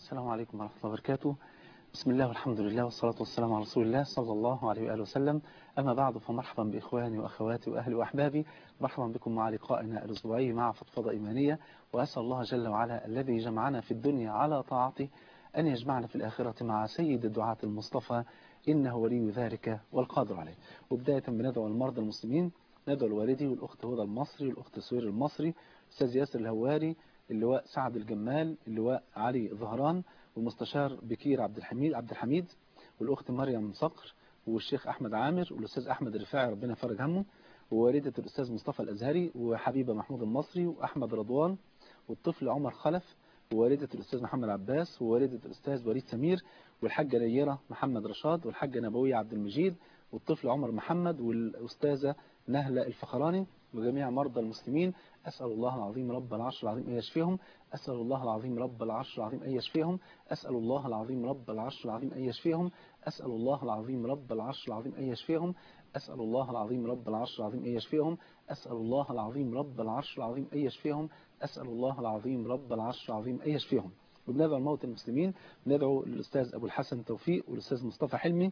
السلام عليكم ورحمة الله وبركاته بسم الله والحمد لله والصلاة والسلام على رسول الله صلى الله عليه وآله وسلم أما بعد فمرحبا بإخواني وأخواتي وأهلي وأحبابي مرحبا بكم مع لقائنا الأسبوعي مع فضفضة إيمانية وأسأل الله جل وعلا الذي جمعنا في الدنيا على طاعته أن يجمعنا في الآخرة مع سيد الدعاة المصطفى إنه ولي ذلك والقادر عليه وبداية بندعو المرضى المسلمين ندعو الوالدي والأخت هدى المصري والأخت سوير المصري أستاذ ياسر الهواري اللواء سعد الجمال اللواء علي ظهران والمستشار بكير عبد الحميد عبد الحميد والأخت مريم صقر والشيخ أحمد عامر والأستاذ أحمد الرفاعي ربنا يفرج همه ووالدة الأستاذ مصطفى الأزهري وحبيبة محمود المصري وأحمد رضوان والطفل عمر خلف ووالدة الأستاذ محمد عباس ووالدة الأستاذ وليد سمير والحاجة نيرة محمد رشاد والحاجة نبوية عبد المجيد والطفل عمر محمد والأستاذة نهلة الفخراني وجميع مرضى المسلمين أسأل الله العظيم رب العرش العظيم أن يشفيهم أسأل الله العظيم رب العرش العظيم أن يشفيهم أسأل الله العظيم رب العرش العظيم أن يشفيهم أسأل الله العظيم رب العرش العظيم أن يشفيهم أسأل الله العظيم رب العرش العظيم أن يشفيهم أسأل الله العظيم رب العرش العظيم أن يشفيهم أسأل الله العظيم رب العرش العظيم أن يشفيهم وبندعو الموت المسلمين ندعو الأستاذ أبو الحسن توفيق والأستاذ مصطفى حلمي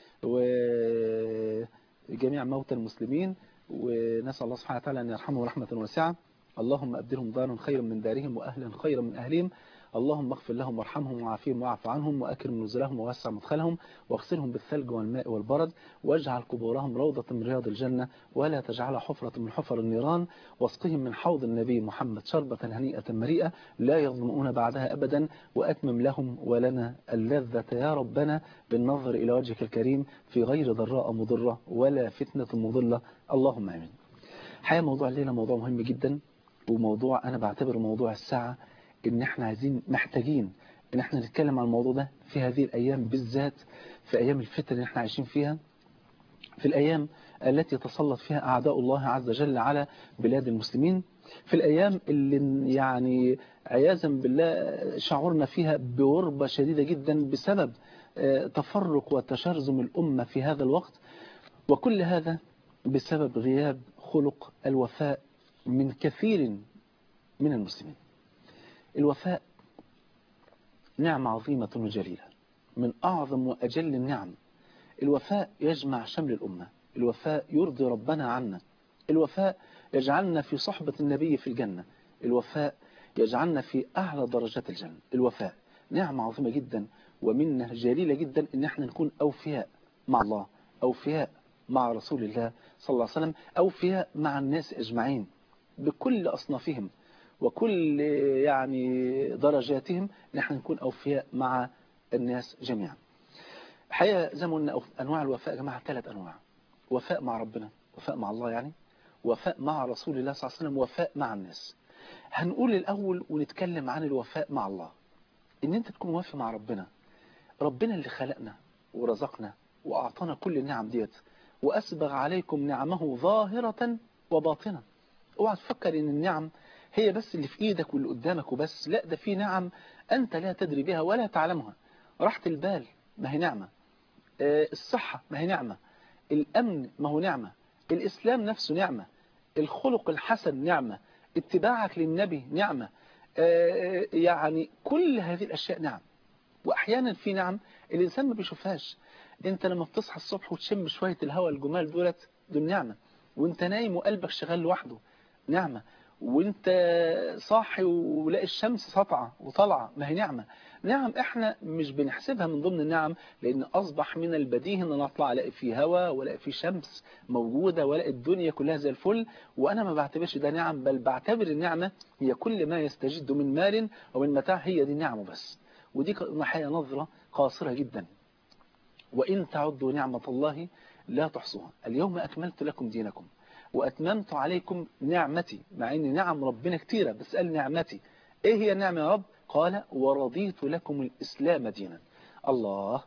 وجميع موتى المسلمين ونسأل الله سبحانه وتعالى أن يرحمهم رحمة واسعة اللهم أبدلهم دارا خيرا من دارهم وأهلا خيرا من أهلهم اللهم اغفر لهم وارحمهم وعافيهم واعف عنهم وأكرم نزلهم ووسع مدخلهم واغسلهم بالثلج والماء والبرد واجعل قبورهم روضة من رياض الجنة ولا تجعلها حفرة من حفر النيران واسقهم من حوض النبي محمد شربة هنيئة مريئة لا يظلمون بعدها أبدا وأتمم لهم ولنا اللذة يا ربنا بالنظر إلى وجهك الكريم في غير ضراء مضرة ولا فتنة مضلة اللهم آمين حقيقة موضوع الليلة موضوع مهم جدا وموضوع أنا بعتبره موضوع الساعة ان احنا عايزين محتاجين ان احنا نتكلم عن الموضوع ده في هذه الايام بالذات في ايام الفتن اللي احنا عايشين فيها في الايام التي تسلط فيها اعداء الله عز وجل على بلاد المسلمين في الايام اللي يعني عياذا بالله شعورنا فيها بغربة شديدة جدا بسبب تفرق وتشرذم الامة في هذا الوقت وكل هذا بسبب غياب خلق الوفاء من كثير من المسلمين الوفاء نعمة عظيمة وجليلة من أعظم وأجل النعم الوفاء يجمع شمل الأمة الوفاء يرضي ربنا عنا الوفاء يجعلنا في صحبة النبي في الجنة الوفاء يجعلنا في أعلى درجات الجنة الوفاء نعمة عظيمة جدا ومنه جليلة جدا إن احنا نكون أوفياء مع الله أوفياء مع رسول الله صلى الله عليه وسلم أوفياء مع الناس أجمعين بكل أصنافهم وكل يعني درجاتهم نحن نكون أوفياء مع الناس جميعا الحقيقة زي ما قلنا أنواع الوفاء يا جماعة ثلاث أنواع وفاء مع ربنا وفاء مع الله يعني وفاء مع رسول الله صلى الله عليه وسلم وفاء مع الناس هنقول الأول ونتكلم عن الوفاء مع الله إن أنت تكون وافي مع ربنا ربنا اللي خلقنا ورزقنا وأعطانا كل النعم ديت وأسبغ عليكم نعمه ظاهرة وباطنة اوعى تفكر إن النعم هي بس اللي في ايدك واللي قدامك وبس لا ده في نعم انت لا تدري بها ولا تعلمها راحة البال ما هي نعمة الصحة ما هي نعمة الامن ما هو نعمة الاسلام نفسه نعمة الخلق الحسن نعمة اتباعك للنبي نعمة يعني كل هذه الاشياء نعم واحيانا في نعم الانسان ما بيشوفهاش انت لما بتصحى الصبح وتشم شوية الهواء الجمال دولت دول نعمة وانت نايم وقلبك شغال لوحده نعمة وانت صاحي ولاقي الشمس سطعة وطلعة ما هي نعمة نعم احنا مش بنحسبها من ضمن النعم لان اصبح من البديهي ان انا اطلع الاقي فيه هواء والاقي فيه شمس موجودة والاقي الدنيا كلها زي الفل وانا ما بعتبرش ده نعم بل بعتبر النعمة هي كل ما يستجد من مال ومن متاع هي دي نعمه بس ودي محية نظرة قاصرة جدا وإن تعدوا نعمة الله لا تحصوها اليوم أكملت لكم دينكم وأتممت عليكم نعمتي مع أن نعم ربنا كتيرة بس قال نعمتي إيه هي النعمة يا رب قال ورضيت لكم الإسلام دينا الله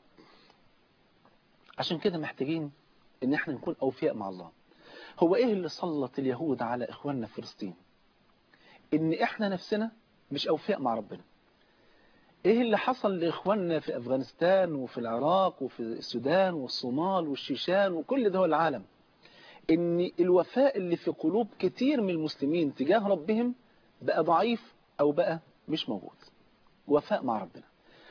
عشان كده محتاجين ان احنا نكون أوفياء مع الله هو إيه اللي سلط اليهود على إخواننا في فلسطين ان احنا نفسنا مش أوفياء مع ربنا ايه اللي حصل لاخواننا في افغانستان وفي العراق وفي السودان والصومال والشيشان وكل دول العالم ان الوفاء اللي في قلوب كتير من المسلمين تجاه ربهم بقى ضعيف او بقى مش موجود وفاء مع ربنا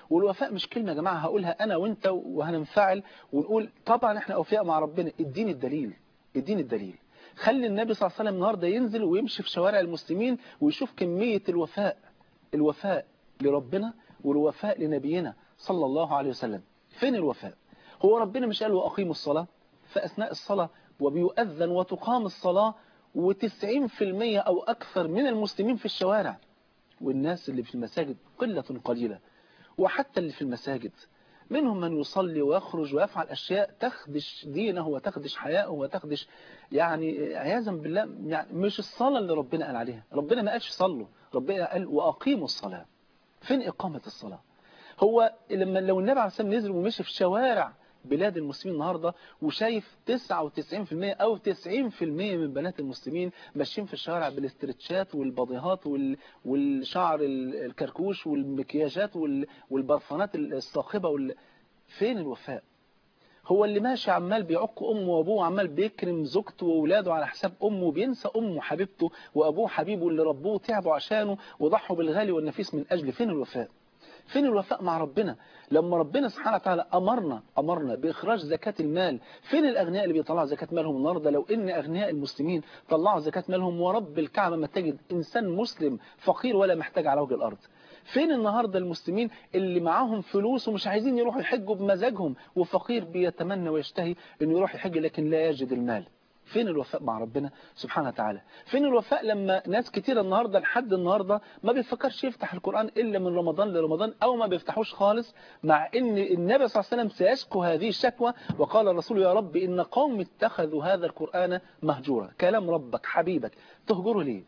والوفاء مش كلمة يا جماعة هقولها أنا وأنت وهننفعل ونقول طبعا احنا أوفياء مع ربنا اديني الدليل اديني الدليل خلي النبي صلى الله عليه وسلم النهاردة ينزل ويمشي في شوارع المسلمين ويشوف كمية الوفاء الوفاء لربنا والوفاء لنبينا صلى الله عليه وسلم فين الوفاء هو ربنا مش قال وأقيموا الصلاة فأثناء الصلاة وبيؤذن وتقام الصلاة و90% أو أكثر من المسلمين في الشوارع والناس اللي في المساجد قلة قليلة وحتى اللي في المساجد منهم من يصلي ويخرج ويفعل أشياء تخدش دينه وتخدش حياءه وتخدش يعني عياذا بالله يعني مش الصلاة اللي ربنا قال عليها ربنا ما قالش صلوا ربنا قال وأقيموا الصلاة فين إقامة الصلاة هو لما لو النبي عليه الصلاة والسلام نزل ومشي في شوارع بلاد المسلمين النهاردة وشايف 99% أو 90% من بنات المسلمين ماشيين في الشوارع بالاسترتشات والبضيهات وال... والشعر الكركوش والمكياجات وال... والبرفانات الصاخبة وال... فين الوفاء هو اللي ماشي عمال بيعق أمه وأبوه عمال بيكرم زوجته وأولاده على حساب أمه بينسى أمه حبيبته وأبوه حبيبه اللي ربوه تعبوا عشانه وضحوا بالغالي والنفيس من أجل فين الوفاء فين الوفاء مع ربنا لما ربنا سبحانه وتعالى أمرنا أمرنا بإخراج زكاة المال فين الأغنياء اللي بيطلعوا زكاة مالهم النهاردة لو إن أغنياء المسلمين طلعوا زكاة مالهم ورب الكعبة ما تجد إنسان مسلم فقير ولا محتاج على وجه الأرض فين النهاردة المسلمين اللي معاهم فلوس ومش عايزين يروحوا يحجوا بمزاجهم وفقير بيتمنى ويشتهي انه يروح يحج لكن لا يجد المال فين الوفاء مع ربنا سبحانه وتعالى فين الوفاء لما ناس كتير النهاردة لحد النهاردة ما بيفكرش يفتح القرآن إلا من رمضان لرمضان أو ما بيفتحوش خالص مع ان النبي صلى الله عليه وسلم سيشكو هذه الشكوى وقال الرسول يا رب إن قوم اتخذوا هذا القرآن مهجورا كلام ربك حبيبك تهجره ليه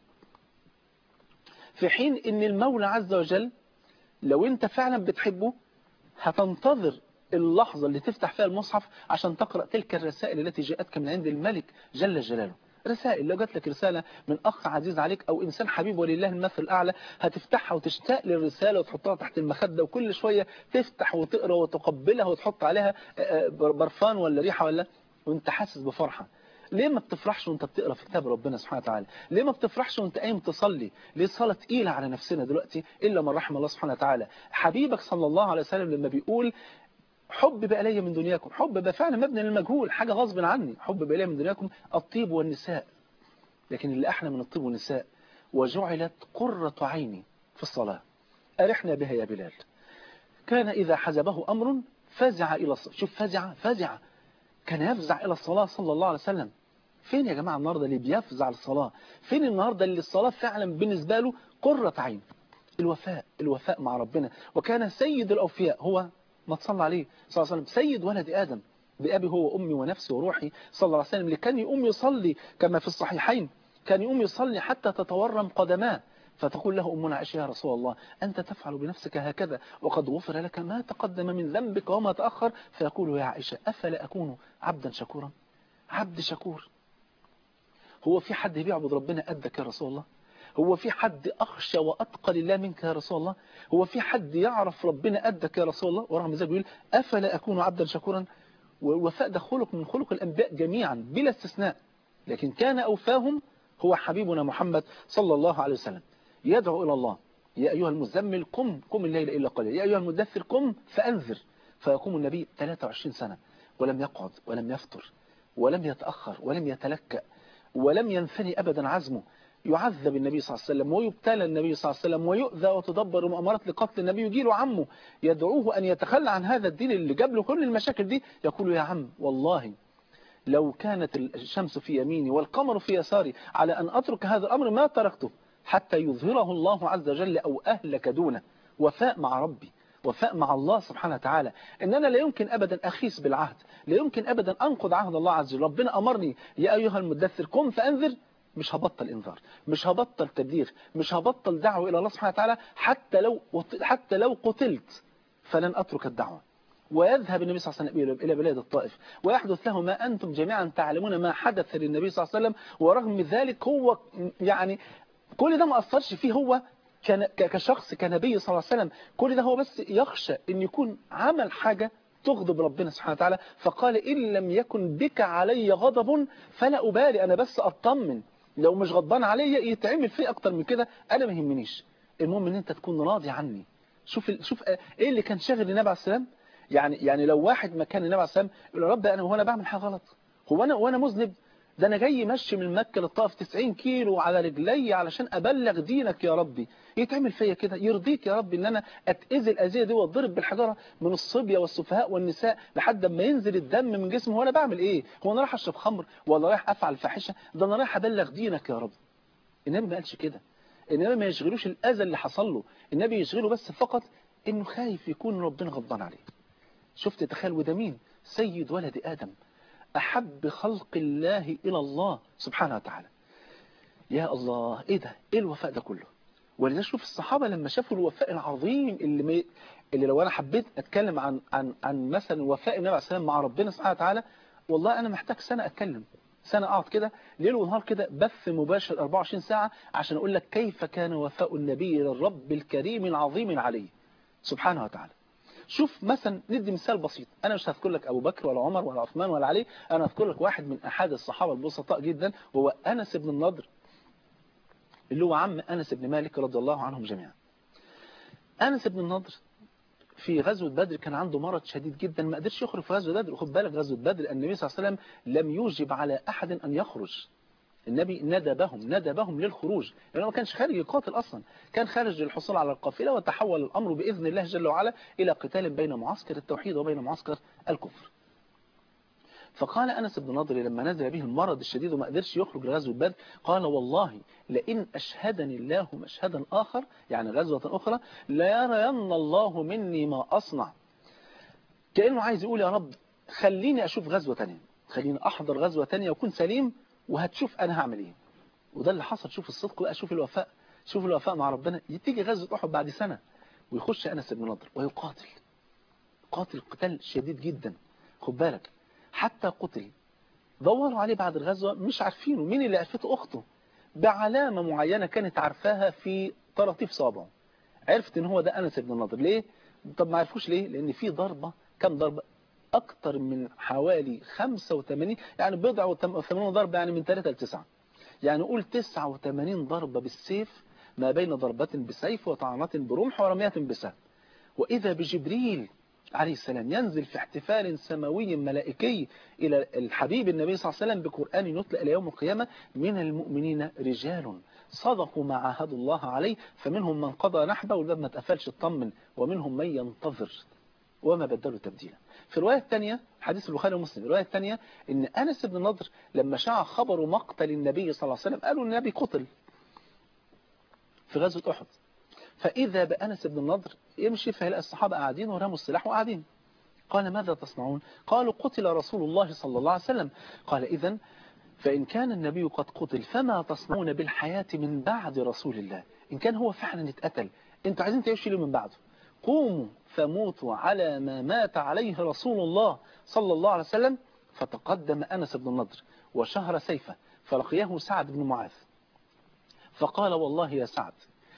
في حين ان المولى عز وجل لو انت فعلا بتحبه هتنتظر اللحظة اللي تفتح فيها المصحف عشان تقرأ تلك الرسائل التي جاءتك من عند الملك جل جلاله رسائل لو جات لك رسالة من أخ عزيز عليك أو إنسان حبيب ولله المثل الأعلى هتفتحها وتشتاق للرسالة وتحطها تحت المخدة وكل شوية تفتح وتقرأ وتقبلها وتحط عليها برفان ولا ريحة ولا وانت حاسس بفرحة ليه ما بتفرحش وانت بتقرا في كتاب ربنا سبحانه وتعالى ليه ما بتفرحش وانت قايم تصلي ليه الصلاه تقيله على نفسنا دلوقتي الا من رحم الله سبحانه وتعالى حبيبك صلى الله عليه وسلم لما بيقول حب إلي من دنياكم حب بقى فعلا مبني للمجهول حاجة غصب عني حب إلي من دنياكم الطيب والنساء لكن اللي أحلى من الطيب والنساء وجعلت قرة عيني في الصلاة أرحنا بها يا بلال كان إذا حزبه أمر فزع إلى الصلاة شوف فزع فزع كان يفزع إلى الصلاة صلى الله عليه وسلم فين يا جماعة النهاردة اللي بيفزع للصلاة فين النهاردة اللي الصلاة فعلا بالنسبة له قرة عين الوفاء الوفاء مع ربنا وكان سيد الأوفياء هو ما تصلى عليه صلى الله عليه وسلم سيد ولد آدم بأبي هو أمي ونفسي وروحي صلى الله عليه وسلم اللي كان يقوم يصلي كما في الصحيحين كان يقوم يصلي حتى تتورم قدماه فتقول له أمنا عائشة يا رسول الله أنت تفعل بنفسك هكذا وقد غفر لك ما تقدم من ذنبك وما تأخر فيقول يا عائشة أفلا أكون عبدا شكورا عبد شكور هو في حد بيعبد ربنا قدك يا رسول الله هو في حد أخشى وأتقى لله منك يا رسول الله هو في حد يعرف ربنا قدك يا رسول الله ورغم ذلك بيقول أفلا أكون عبدا شكورا والوفاء ده خلق من خلق الأنبياء جميعا بلا استثناء لكن كان أوفاهم هو حبيبنا محمد صلى الله عليه وسلم يدعو إلى الله يا أيها المزمل قم قم الليل إلا قليل يا أيها المدثر قم فأنذر فيقوم النبي 23 سنة ولم يقعد ولم يفطر ولم يتأخر ولم يتلكأ ولم ينثني أبدا عزمه يعذب النبي صلى الله عليه وسلم ويبتلى النبي صلى الله عليه وسلم ويؤذى وتدبر مؤامرات لقتل النبي يجي له عمه يدعوه أن يتخلى عن هذا الدين اللي جاب له كل المشاكل دي يقول يا عم والله لو كانت الشمس في يميني والقمر في يساري على أن أترك هذا الأمر ما تركته حتى يظهره الله عز وجل أو أهلك دونه وفاء مع ربي وفاء مع الله سبحانه وتعالى ان انا لا يمكن ابدا اخيس بالعهد لا يمكن ابدا انقض عهد الله عز وجل ربنا امرني يا ايها المدثر قم فانذر مش هبطل انذار مش هبطل تبليغ مش هبطل دعوه الى الله سبحانه وتعالى حتى لو حتى لو قتلت فلن اترك الدعوه ويذهب النبي صلى الله عليه وسلم إلى بلاد الطائف ويحدث له ما أنتم جميعا تعلمون ما حدث للنبي صلى الله عليه وسلم ورغم ذلك هو يعني كل ده ما أثرش فيه هو كشخص كنبي صلى الله عليه وسلم كل ده هو بس يخشى أن يكون عمل حاجة تغضب ربنا سبحانه وتعالى فقال إن لم يكن بك علي غضب فلا أبالي أنا بس أطمن لو مش غضبان عليا يتعمل فيه أكتر من كده أنا ما يهمنيش المهم أن أنت تكون راضي عني شوف ال- شوف ايه اللي كان شاغل النبي عليه السلام يعني يعني لو واحد مكان النبي عليه السلام يقول يا رب انا هو انا بعمل حاجه غلط هو انا وانا مذنب ده انا جاي مشي من مكه للطائف 90 كيلو على رجلي علشان ابلغ دينك يا ربي يتعمل فيا كده يرضيك يا رب ان انا اتاذي الاذيه دي واتضرب بالحجاره من الصبيه والسفهاء والنساء لحد ما ينزل الدم من جسمي هو انا بعمل ايه هو انا رايح اشرب خمر ولا رايح افعل فاحشه ده انا رايح ابلغ دينك يا رب النبي ما قالش كده النبي ما يشغلوش الاذى اللي حصل له النبي يشغله بس فقط انه خايف يكون ربنا غضبان عليه شفت تخيل وده مين سيد ولد ادم احب خلق الله الى الله سبحانه وتعالى يا الله ايه ده ايه الوفاء ده كله ولذا شوف الصحابه لما شافوا الوفاء العظيم اللي مي... اللي لو انا حبيت اتكلم عن عن عن مثلا وفاء النبي عليه السلام مع ربنا سبحانه وتعالى والله انا محتاج سنه اتكلم سنه اقعد كده ليل ونهار كده بث مباشر 24 ساعه عشان اقول لك كيف كان وفاء النبي للرب الكريم العظيم العلي سبحانه وتعالى شوف مثلا ندي مثال بسيط انا مش هذكر لك ابو بكر ولا عمر ولا عثمان ولا علي انا هذكر لك واحد من احد الصحابه البسطاء جدا وهو انس بن النضر اللي هو عم انس بن مالك رضي الله عنهم جميعا انس بن النضر في غزوة بدر كان عنده مرض شديد جدا ما قدرش يخرج في غزوة بدر خد بالك غزوة بدر النبي صلى الله عليه وسلم لم يوجب على أحد أن يخرج النبي ندبهم ندبهم للخروج لأنه ما كانش خارج يقاتل أصلا كان خارج للحصول على القافلة وتحول الأمر بإذن الله جل وعلا إلى قتال بين معسكر التوحيد وبين معسكر الكفر فقال أنس بن نضر لما نزل به المرض الشديد وما قدرش يخرج لغزوة بدر قال والله لئن أشهدني الله مشهدا آخر يعني غزوة أخرى ليرين الله مني ما أصنع كأنه عايز يقول يا رب خليني أشوف غزوة تانية خليني أحضر غزوة تانية وأكون سليم وهتشوف أنا هعمل إيه وده اللي حصل شوف الصدق بقى شوف الوفاء شوف الوفاء مع ربنا تيجي غزوة أحد بعد سنة ويخش أنس بن نضر ويقاتل قاتل قتال شديد جدا خد بالك حتى قتل دوروا عليه بعد الغزوة مش عارفينه مين اللي عرفته أخته بعلامة معينة كانت عارفاها في طراطيف صابعه عرفت ان هو ده أنس بن النضر ليه؟ طب ما عرفوش ليه؟ لأن في ضربة كم ضربة؟ أكتر من حوالي 85 يعني بضع و80 ضربة يعني من 3 ل 9 يعني قول 89 ضربة بالسيف ما بين ضربة بسيف وطعنة برمح ورمية بسهم وإذا بجبريل عليه السلام ينزل في احتفال سماوي ملائكي إلى الحبيب النبي صلى الله عليه وسلم بقرآن يتلى إلى يوم القيامة من المؤمنين رجال صدقوا ما عاهدوا الله عليه فمنهم من قضى نحبه والباب ما اتقفلش اطمن ومنهم من ينتظر وما بدلوا تبديلا في الرواية الثانية حديث البخاري ومسلم الرواية الثانية ان أنس بن نضر لما شاع خبر مقتل النبي صلى الله عليه وسلم قالوا النبي قتل في غزوة أحد فإذا بأنس بن النضر يمشي فيلاقي الصحابة قاعدين ورموا السلاح وقاعدين قال ماذا تصنعون قالوا قتل رسول الله صلى الله عليه وسلم قال إذا فإن كان النبي قد قتل فما تصنعون بالحياة من بعد رسول الله إن كان هو فعلا اتقتل انتوا عايزين تعيشوا ليه من بعده قوموا فموتوا على ما مات عليه رسول الله صلى الله عليه وسلم فتقدم أنس بن النضر وشهر سيفه فلقيه سعد بن معاذ فقال والله يا سعد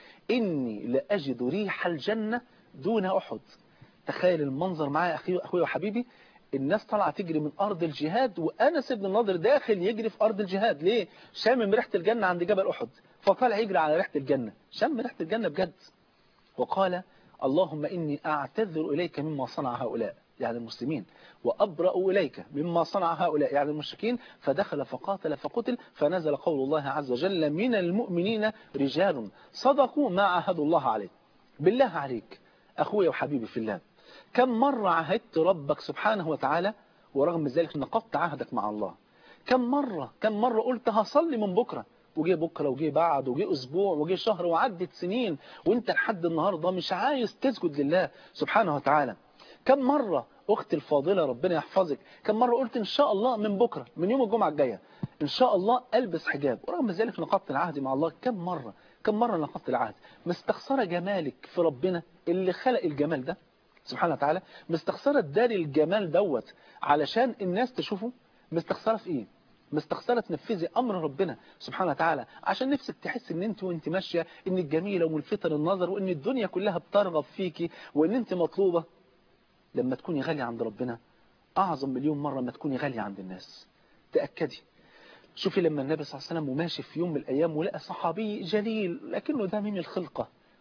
إني لأجد ريح الجنة دون أحد تخيل المنظر معايا أخي أخوي وحبيبي الناس طالعه تجري من أرض الجهاد وأنس بن النضر داخل يجري في أرض الجهاد ليه؟ شامم ريحة الجنة عند جبل أحد فطالع يجري على ريحة الجنة شم ريحة الجنة بجد وقال اللهم إني أعتذر إليك مما صنع هؤلاء يعني المسلمين وأبرأ إليك مما صنع هؤلاء يعني المشركين فدخل فقاتل فقتل فنزل قول الله عز وجل من المؤمنين رجال صدقوا ما عهدوا الله عليه بالله عليك أخوي وحبيبي في الله كم مرة عهدت ربك سبحانه وتعالى ورغم ذلك نقضت عهدك مع الله كم مرة كم مرة قلت هصلي من بكرة وجي بكرة وجي بعد وجي أسبوع وجي شهر وعدت سنين وانت لحد النهاردة مش عايز تسجد لله سبحانه وتعالى كم مرة أختي الفاضلة ربنا يحفظك كم مرة قلت إن شاء الله من بكرة من يوم الجمعة الجاية إن شاء الله ألبس حجاب ورغم ذلك نقضت العهد مع الله كم مرة كم مرة نقضت العهد مستخسرة جمالك في ربنا اللي خلق الجمال ده سبحانه وتعالى مستخسرة داري الجمال دوت علشان الناس تشوفه مستخسرة في إيه مستخسرة تنفذي أمر ربنا سبحانه وتعالى عشان نفسك تحس ان انت وانت ماشية انك جميلة وملفتة للنظر وان الدنيا كلها بترغب فيكي وان انت مطلوبة لما تكوني غالية عند ربنا أعظم مليون مرة ما تكوني غالية عند الناس تأكدي شوفي لما النبي صلى الله عليه وسلم وماشي في يوم من الأيام ولقى صحابي جليل لكنه دميم الخلقة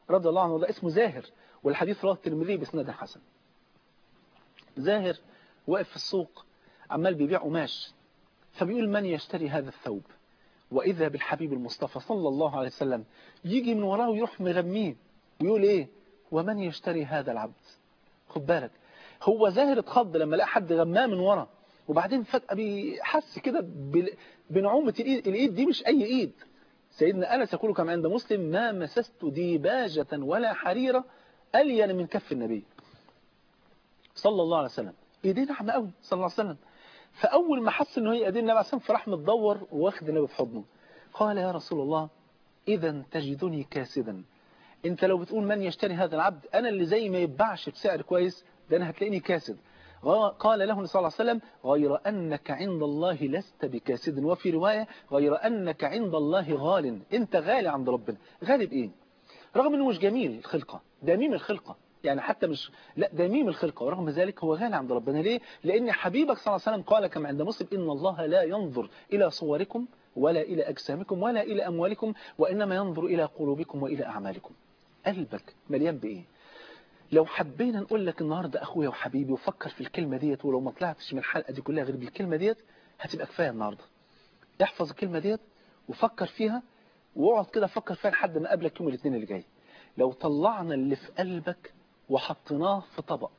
رضي الله عنه ده اسمه زاهر والحديث رواه الترمذي باسناد حسن زاهر واقف في السوق عمال بيبيع قماش فبيقول من يشتري هذا الثوب وإذا بالحبيب المصطفى صلى الله عليه وسلم يجي من وراه ويروح مغميه ويقول إيه ومن يشتري هذا العبد خد بالك هو زاهر اتخض لما لقى حد غماه من ورا وبعدين فجأة بيحس كده بنعومة الإيد الإيد دي مش أي إيد سيدنا أنس يقول كما عند مسلم ما مسست ديباجة ولا حريرة ألين من كف النبي صلى الله عليه وسلم ايديه ناعمه قوي صلى الله عليه وسلم فاول ما حس ان هي ايديه النبي عليه الصلاه فراح متدور واخد النبي في حضنه قال يا رسول الله اذا تجدني كاسدا انت لو بتقول من يشتري هذا العبد انا اللي زي ما يتباعش بسعر كويس ده انا هتلاقيني كاسد قال له صلى الله عليه وسلم غير أنك عند الله لست بكاسد وفي رواية غير أنك عند الله غال انت غالي عند ربنا غالي بإيه رغم انه مش جميل الخلقة دميم الخلقة يعني حتى مش لا دميم الخلقة ورغم ذلك هو غالي عند ربنا ليه لأن حبيبك صلى الله عليه وسلم قال كما عند مسلم إن الله لا ينظر إلى صوركم ولا إلى أجسامكم ولا إلى أموالكم وإنما ينظر إلى قلوبكم وإلى أعمالكم قلبك مليان بإيه لو حبينا نقول لك النهاردة أخويا وحبيبي وفكر في الكلمة ديت ولو ما طلعتش من الحلقة دي كلها غير بالكلمة ديت هتبقى كفاية النهاردة احفظ الكلمة ديت وفكر فيها واقعد كده فكر فيها لحد ما قابلك يوم الاثنين اللي جاي لو طلعنا اللي في قلبك وحطيناه في طبق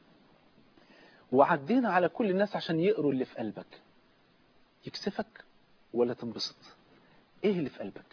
وعدينا على كل الناس عشان يقروا اللي في قلبك يكسفك ولا تنبسط ايه اللي في قلبك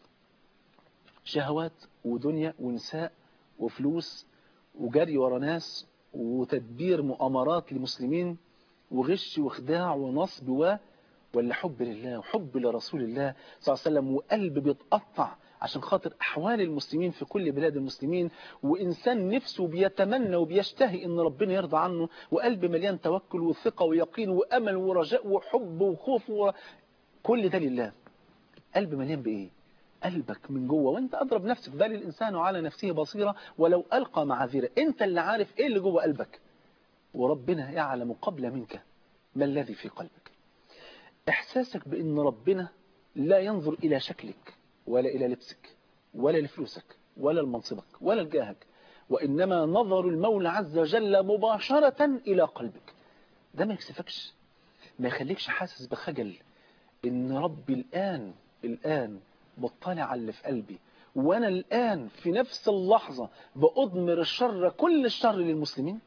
شهوات ودنيا ونساء وفلوس وجري ورا ناس وتدبير مؤامرات لمسلمين وغش وخداع ونصب و ولا حب لله وحب لرسول الله صلى الله عليه وسلم وقلب بيتقطع عشان خاطر أحوال المسلمين في كل بلاد المسلمين وإنسان نفسه بيتمنى وبيشتهي إن ربنا يرضى عنه وقلب مليان توكل وثقة ويقين وأمل ورجاء وحب وخوف و... كل ده لله قلب مليان بإيه قلبك من جوه وانت أضرب نفسك بل الإنسان على نفسه بصيرة ولو ألقى معاذيره انت اللي عارف ايه اللي جوه قلبك وربنا يعلم قبل منك ما الذي في قلبك إحساسك بأن ربنا لا ينظر إلى شكلك ولا إلى لبسك ولا لفلوسك ولا لمنصبك ولا لجاهك وإنما نظر المولى عز وجل مباشرة إلى قلبك ده ما يكسفكش ما يخليكش حاسس بخجل إن ربي الآن الآن مطلع على اللي في قلبي وأنا الآن في نفس اللحظة بأضمر الشر كل الشر للمسلمين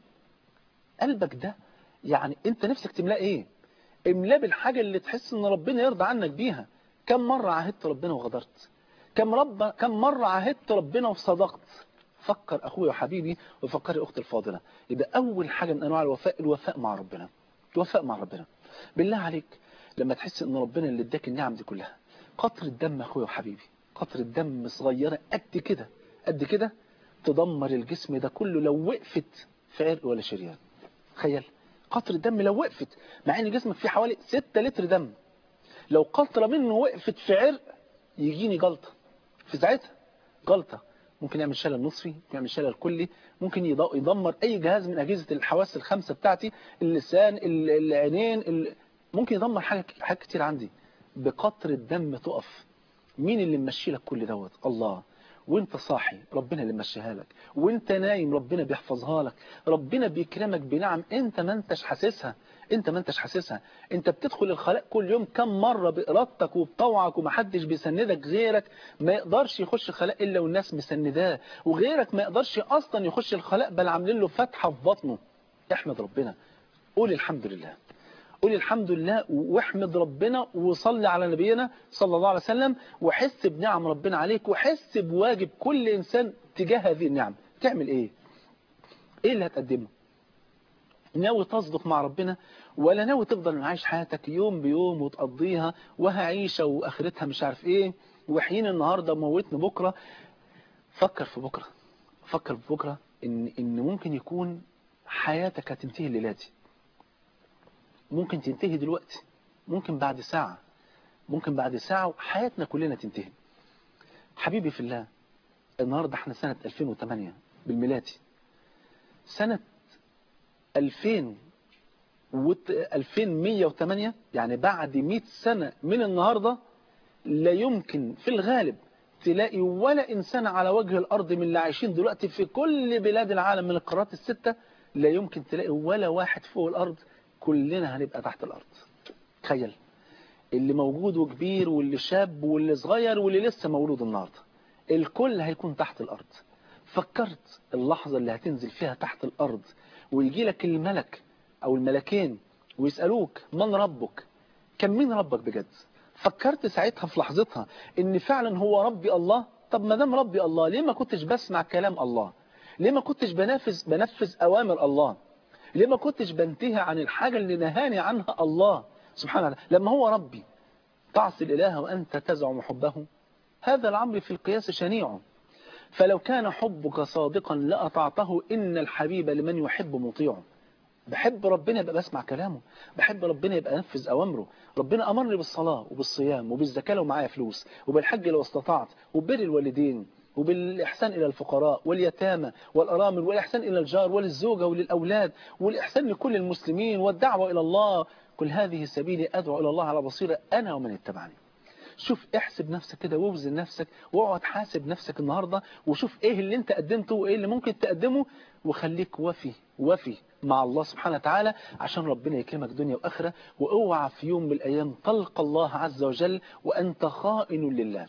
قلبك ده يعني أنت نفسك تملاه إيه املاه بالحاجة اللي تحس ان ربنا يرضى عنك بيها كم مرة عهدت ربنا وغدرت كم, رب... كم مرة عهدت ربنا وصدقت فكر أخوي وحبيبي وفكري أختي الفاضلة يبقى أول حاجة من أنواع الوفاء الوفاء مع ربنا الوفاء مع ربنا بالله عليك لما تحس ان ربنا اللي اداك النعم دي كلها قطر الدم أخوي وحبيبي قطر الدم صغيرة قد كده قد كده تدمر الجسم ده كله لو وقفت في عرق ولا شريان تخيل قطر الدم لو وقفت مع ان جسمك فيه حوالي 6 لتر دم لو قطرة منه وقفت في عرق يجيني جلطة في ساعتها جلطة ممكن يعمل شلل نصفي ممكن يعمل شلل كلي ممكن يدمر اي جهاز من اجهزة الحواس الخمسة بتاعتي اللسان العينين ممكن يدمر حاجة حاجات كتير عندي بقطر الدم تقف مين اللي ممشي لك كل دوت الله وانت صاحي ربنا اللي مشيها لك وانت نايم ربنا بيحفظها لك ربنا بيكرمك بنعم انت ما انتش حاسسها انت ما انتش حاسسها انت بتدخل الخلاء كل يوم كم مرة بإرادتك وبطوعك ومحدش بيسندك غيرك ما يقدرش يخش الخلاء إلا والناس مسنداه وغيرك ما يقدرش أصلا يخش الخلاء بل عاملين له فتحة في بطنه احمد ربنا قول الحمد لله قول الحمد لله واحمد ربنا وصلي على نبينا صلى الله عليه وسلم وحس بنعم ربنا عليك وحس بواجب كل إنسان تجاه هذه النعم تعمل إيه إيه اللي هتقدمه ناوي تصدق مع ربنا ولا ناوي تفضل عايش حياتك يوم بيوم وتقضيها وهعيشة وآخرتها مش عارف إيه وحين النهاردة موتني بكرة فكر في بكرة فكر في بكرة إن, إن ممكن يكون حياتك هتنتهي الليلة دي ممكن تنتهي دلوقتي ممكن بعد ساعة ممكن بعد ساعة حياتنا كلنا تنتهي حبيبي في الله النهاردة احنا سنة 2008 بالميلادي سنة 2000 و 2108 يعني بعد 100 سنة من النهاردة لا يمكن في الغالب تلاقي ولا إنسان على وجه الأرض من اللي عايشين دلوقتي في كل بلاد العالم من القارات الستة لا يمكن تلاقي ولا واحد فوق الأرض كلنا هنبقى تحت الأرض تخيل اللي موجود وكبير واللي شاب واللي صغير واللي لسه مولود النهارده الكل هيكون تحت الأرض فكرت اللحظة اللي هتنزل فيها تحت الأرض ويجي لك الملك أو الملكين ويسألوك من ربك كان مين ربك بجد فكرت ساعتها في لحظتها ان فعلا هو ربي الله طب ما دام ربي الله ليه ما كنتش بسمع كلام الله ليه ما كنتش بنفذ بنفذ اوامر الله ليه ما كنتش بنتهي عن الحاجة اللي نهاني عنها الله سبحانه وتعالى لما هو ربي تعصي الإله وأنت تزعم حبه هذا الأمر في القياس شنيع فلو كان حبك صادقا لأطعته إن الحبيب لمن يحب مطيعه بحب ربنا يبقى بسمع كلامه بحب ربنا يبقى انفذ أوامره ربنا أمرني بالصلاة وبالصيام وبالزكاة لو معايا فلوس وبالحج لو استطعت وبر الوالدين وبالإحسان إلى الفقراء واليتامى والأرامل والإحسان إلى الجار وللزوجة وللأولاد والإحسان لكل المسلمين والدعوة إلى الله كل هذه سبيلي أدعو إلى الله على بصيرة أنا ومن اتبعني شوف احسب نفسك كده ووزن نفسك واقعد حاسب نفسك النهاردة وشوف ايه اللي انت قدمته وايه اللي ممكن تقدمه وخليك وفي وفي مع الله سبحانه وتعالى عشان ربنا يكرمك دنيا واخرة واوعى في يوم من الايام تلقى الله عز وجل وانت خائن لله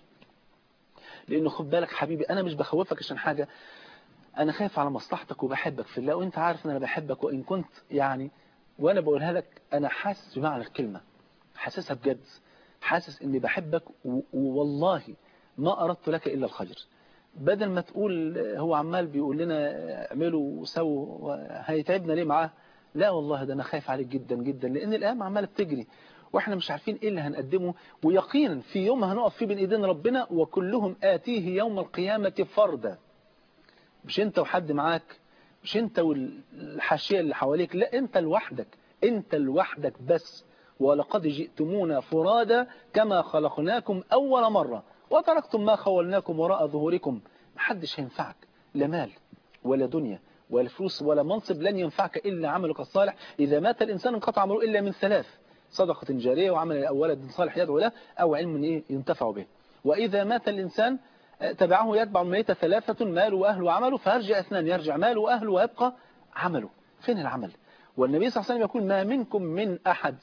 لانه خد بالك حبيبي انا مش بخوفك عشان حاجة انا خايف على مصلحتك وبحبك في الله وانت عارف ان انا بحبك وان كنت يعني وانا بقولها لك انا حاسس بمعنى الكلمة حاسسها بجد حاسس اني بحبك والله ما اردت لك الا الخير بدل ما تقول هو عمال بيقول لنا اعملوا وسووا هيتعبنا ليه معاه لا والله ده انا خايف عليك جدا جدا لان الايام عماله بتجري واحنا مش عارفين ايه اللي هنقدمه ويقينا في يوم هنقف فيه بين ايدين ربنا وكلهم آتيه يوم القيامة فردا مش انت وحد معاك مش انت والحاشية اللي حواليك لا انت لوحدك انت لوحدك بس ولقد جئتمونا فرادا كما خلقناكم أول مرة وتركتم ما خولناكم وراء ظهوركم محدش هينفعك لا مال ولا دنيا ولا فلوس ولا منصب لن ينفعك إلا عملك الصالح إذا مات الإنسان انقطع عمله إلا من ثلاث صدقة جارية وعمل ولد صالح يدعو له أو علم إيه ينتفع به وإذا مات الإنسان تبعه يتبع الميت ثلاثة ماله وأهله وعمله فيرجع اثنان يرجع ماله وأهله ويبقى عمله فين العمل والنبي صلى الله عليه وسلم يقول ما منكم من أحد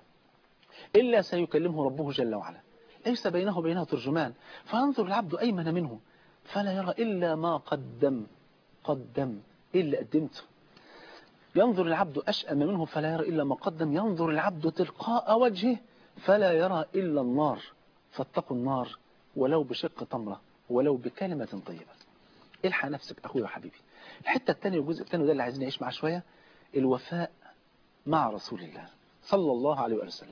إلا سيكلمه ربه جل وعلا ليس بينه وبينه ترجمان فينظر العبد أيمن منه فلا يرى إلا ما قدم قدم إلا قدمته ينظر العبد أشأم منه فلا يرى إلا ما قدم ينظر العبد تلقاء وجهه فلا يرى إلا النار فاتقوا النار ولو بشق تمرة ولو بكلمة طيبة الحق نفسك أخوي وحبيبي الحتة الثانية والجزء الثاني ده اللي عايزين نعيش معاه شوية الوفاء مع رسول الله صلى الله عليه وسلم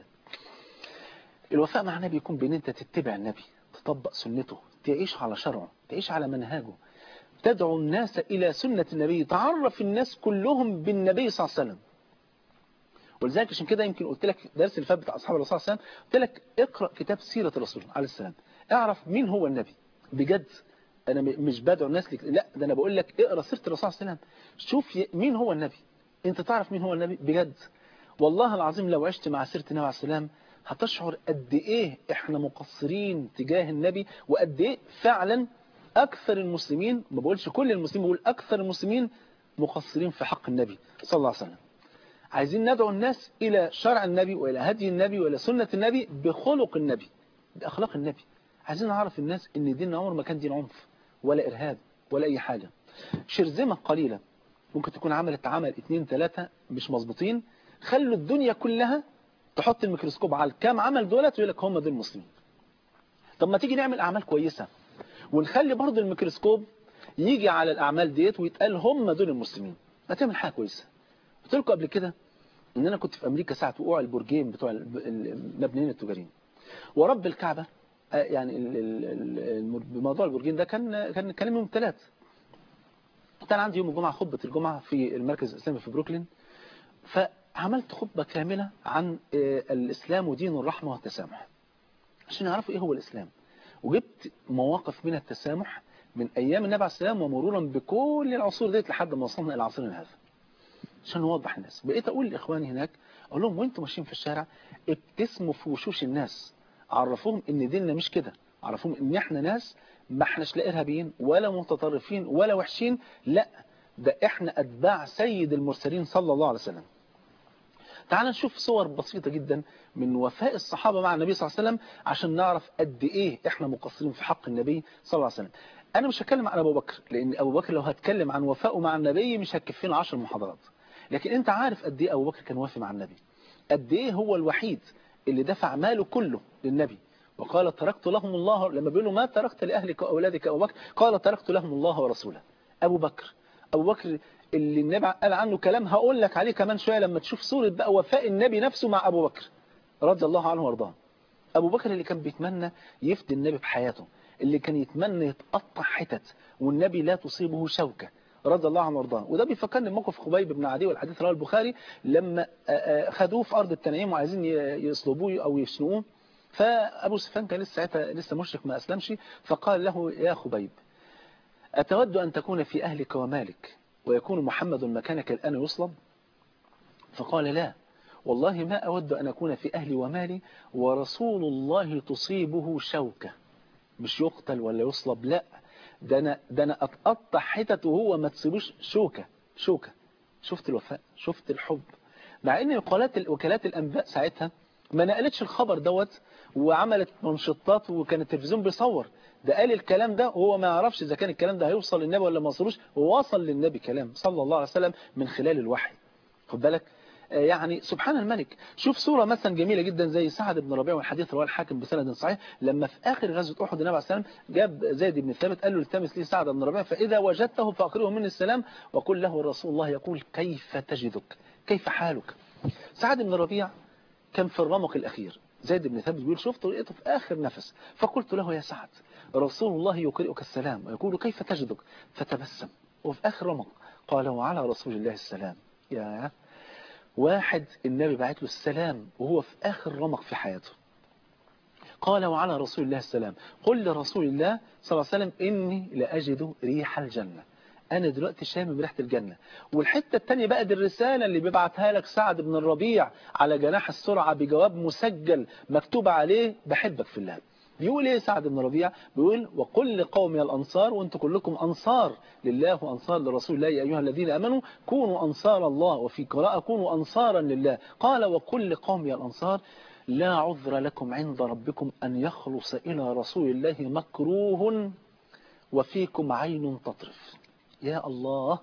الوفاء مع النبي يكون بين انت تتبع النبي تطبق سنته تعيش على شرعه تعيش على منهجه تدعو الناس إلى سنة النبي تعرف الناس كلهم بالنبي صلى الله عليه وسلم ولذلك عشان كده يمكن قلت لك درس اللي فات بتاع أصحاب الرسول صلى الله عليه وسلم قلت لك اقرأ كتاب سيرة الرسول عليه السلام اعرف مين هو النبي بجد أنا مش بدعو الناس لك لا ده أنا بقول لك اقرأ سيرة الرسول صلى الله عليه وسلم شوف مين هو النبي انت تعرف مين هو النبي بجد والله العظيم لو عشت مع سيرة النبي عليه السلام هتشعر قد ايه احنا مقصرين تجاه النبي وقد ايه فعلا اكثر المسلمين ما بقولش كل المسلمين بقول اكثر المسلمين مقصرين في حق النبي صلى الله عليه وسلم عايزين ندعو الناس الى شرع النبي والى هدي النبي والى سنة النبي بخلق النبي باخلاق النبي عايزين نعرف الناس ان دين عمر ما كان دين عنف ولا ارهاب ولا اي حاجة شرذمة قليلة ممكن تكون عملت عمل اتنين تلاتة مش مظبوطين خلوا الدنيا كلها تحط الميكروسكوب على كام عمل دولت ويقول لك هم دول المسلمين طب ما تيجي نعمل اعمال كويسة ونخلي برضو الميكروسكوب يجي على الاعمال ديت ويتقال هم دول المسلمين ما تعمل حاجة كويسة قلت لكم قبل كده ان انا كنت في امريكا ساعة وقوع البرجين بتوع المبنيين التجاريين ورب الكعبة يعني موضوع البرجين ده كان كان كان يوم الثلاث كان عندي يوم الجمعة خطبة الجمعة في المركز الإسلامي في بروكلين فعملت خطبة كاملة عن الإسلام ودين الرحمة والتسامح عشان يعرفوا إيه هو الإسلام وجبت مواقف من التسامح من أيام النبي عليه السلام ومرورا بكل العصور ديت لحد ما وصلنا إلى عصرنا هذا عشان نوضح الناس بقيت أقول لإخواني هناك أقول لهم وانتم ماشيين في الشارع ابتسموا في وشوش الناس عرفوهم إن ديننا مش كده عرفوهم إن إحنا ناس ما احناش لا ارهابيين ولا متطرفين ولا وحشين لا ده احنا اتباع سيد المرسلين صلى الله عليه وسلم تعال نشوف صور بسيطة جدا من وفاء الصحابة مع النبي صلى الله عليه وسلم عشان نعرف قد ايه احنا مقصرين في حق النبي صلى الله عليه وسلم انا مش هتكلم عن ابو بكر لان ابو بكر لو هتكلم عن وفائه مع النبي مش هتكفينا 10 محاضرات لكن انت عارف قد ايه ابو بكر كان وافي مع النبي قد ايه هو الوحيد اللي دفع ماله كله للنبي وقال تركت لهم الله لما بيقولوا ما تركت لأهلك وأولادك أبو بكر قال تركت لهم الله ورسوله أبو بكر أبو بكر اللي النبي قال عنه كلام هقول لك عليه كمان شوية لما تشوف صورة بقى وفاء النبي نفسه مع أبو بكر رضي الله عنه وارضاه أبو بكر اللي كان بيتمنى يفدي النبي بحياته اللي كان يتمنى يتقطع حتت والنبي لا تصيبه شوكة رضي الله عنه وارضاه وده بيفكرني بموقف خبيب بن عدي والحديث رواه البخاري لما خدوه في أرض التنعيم وعايزين يصلبوه أو يشنقوه فأبو سفيان كان لسه ساعتها لسه مشرك ما أسلمش فقال له يا خبيب أتود أن تكون في أهلك ومالك ويكون محمد مكانك الآن يصلب فقال لا والله ما أود أن أكون في أهلي ومالي ورسول الله تصيبه شوكة مش يقتل ولا يصلب لا ده أنا, ده أنا أتقطع حتت وهو ما تصيبوش شوكة شوكة شفت الوفاء شفت الحب مع ان وكالات وكالات الانباء ساعتها ما نقلتش الخبر دوت وعملت منشطات وكان التلفزيون بيصور ده قال الكلام ده وهو ما يعرفش اذا كان الكلام ده هيوصل للنبي ولا ما وصلوش ووصل للنبي كلام صلى الله عليه وسلم من خلال الوحي خد بالك يعني سبحان الملك شوف صورة مثلا جميلة جدا زي سعد بن ربيع والحديث رواه الحاكم بسند صحيح لما في آخر غزوة أحد النبي عليه السلام جاب زيد بن ثابت قال له التمس لي سعد بن ربيع فإذا وجدته فأقرئه مني السلام وقل له رسول الله يقول كيف تجدك كيف حالك سعد بن ربيع كان في الرمق الأخير زيد بن ثابت بيقول شفته لقيته في آخر نفس فقلت له يا سعد رسول الله يقرئك السلام ويقول كيف تجدك فتبسم وفي آخر رمق قال وعلى رسول الله السلام يا واحد النبي بعت له السلام وهو في آخر رمق في حياته قال وعلى رسول الله السلام قل لرسول الله صلى الله عليه وسلم إني لأجد ريح الجنة أنا دلوقتي شامم ريحة الجنة والحتة التانية بقى دي الرسالة اللي بيبعتها لك سعد بن الربيع على جناح السرعة بجواب مسجل مكتوب عليه بحبك في الله بيقول ايه سعد بن ربيع بيقول وقل لقومي الأنصار وانتم كلكم أنصار لله وأنصار لرسول الله يا أيها الذين أمنوا كونوا أنصار الله وفي قراءة كونوا أنصارا لله قال وقل لقومي الأنصار لا عذر لكم عند ربكم أن يخلص إلى رسول الله مكروه وفيكم عين تطرف يا الله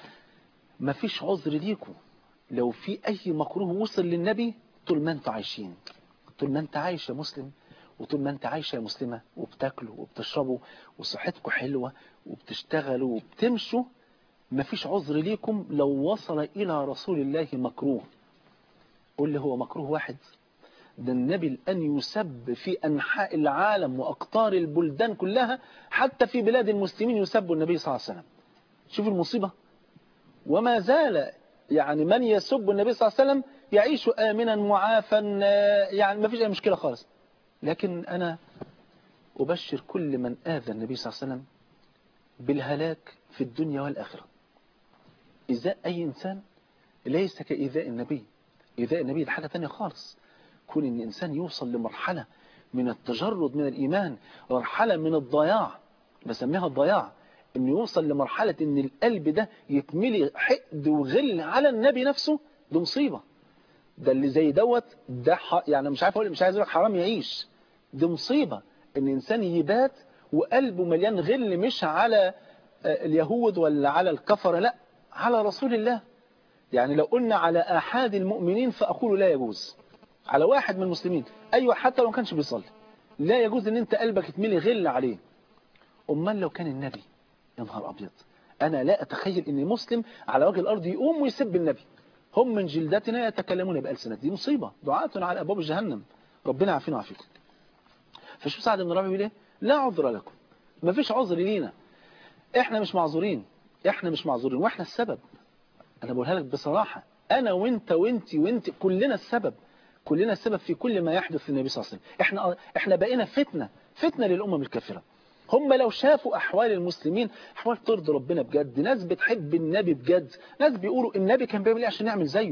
ما فيش عذر ليكم لو في أي مكروه وصل للنبي طول ما انتوا عايشين طول ما انت عايش يا مسلم وطول ما انت عايشة يا مسلمة وبتاكلوا وبتشربوا وصحتكم حلوة وبتشتغلوا وبتمشوا مفيش عذر ليكم لو وصل إلى رسول الله مكروه قول لي هو مكروه واحد ده النبي الآن يسب في أنحاء العالم وأقطار البلدان كلها حتى في بلاد المسلمين يسب النبي صلى الله عليه وسلم شوف المصيبة وما زال يعني من يسب النبي صلى الله عليه وسلم يعيش آمنا معافا يعني ما فيش أي مشكلة خالص لكن أنا أبشر كل من آذى النبي صلى الله عليه وسلم بالهلاك في الدنيا والآخرة إيذاء أي إنسان ليس كإيذاء النبي إيذاء النبي ده حاجة تانية خالص كون إن إنسان يوصل لمرحلة من التجرد من الإيمان مرحلة من الضياع بسميها الضياع إنه يوصل لمرحلة إن القلب ده يتملي حقد وغل على النبي نفسه ده مصيبة ده اللي زي دوت ده ح... يعني مش عارف اقول مش عايز اقول حرام يعيش دي مصيبة ان انسان يبات وقلبه مليان غل مش على اليهود ولا على الكفر لا على رسول الله يعني لو قلنا على احد المؤمنين فاقول لا يجوز على واحد من المسلمين ايوه حتى لو ما كانش بيصلي لا يجوز ان انت قلبك يتملي غل عليه امال لو كان النبي يا نهار ابيض انا لا اتخيل ان مسلم على وجه الارض يقوم ويسب النبي هم من جلدتنا يتكلمون بألسنة دي مصيبة دعاة على أبواب جهنم ربنا عافينا وعافيكم فشوف سعد بن ربيع بيقول ايه لا عذر لكم ما فيش عذر لينا احنا مش معذورين احنا مش معذورين واحنا السبب انا بقولها لك بصراحة انا وانت وانت وانت كلنا السبب كلنا السبب في كل ما يحدث للنبي صلى الله عليه وسلم احنا احنا بقينا فتنة فتنة للأمم الكافرة هم لو شافوا أحوال المسلمين أحوال ترضي ربنا بجد ناس بتحب النبي بجد ناس بيقولوا النبي كان بيعمل ايه عشان نعمل زيه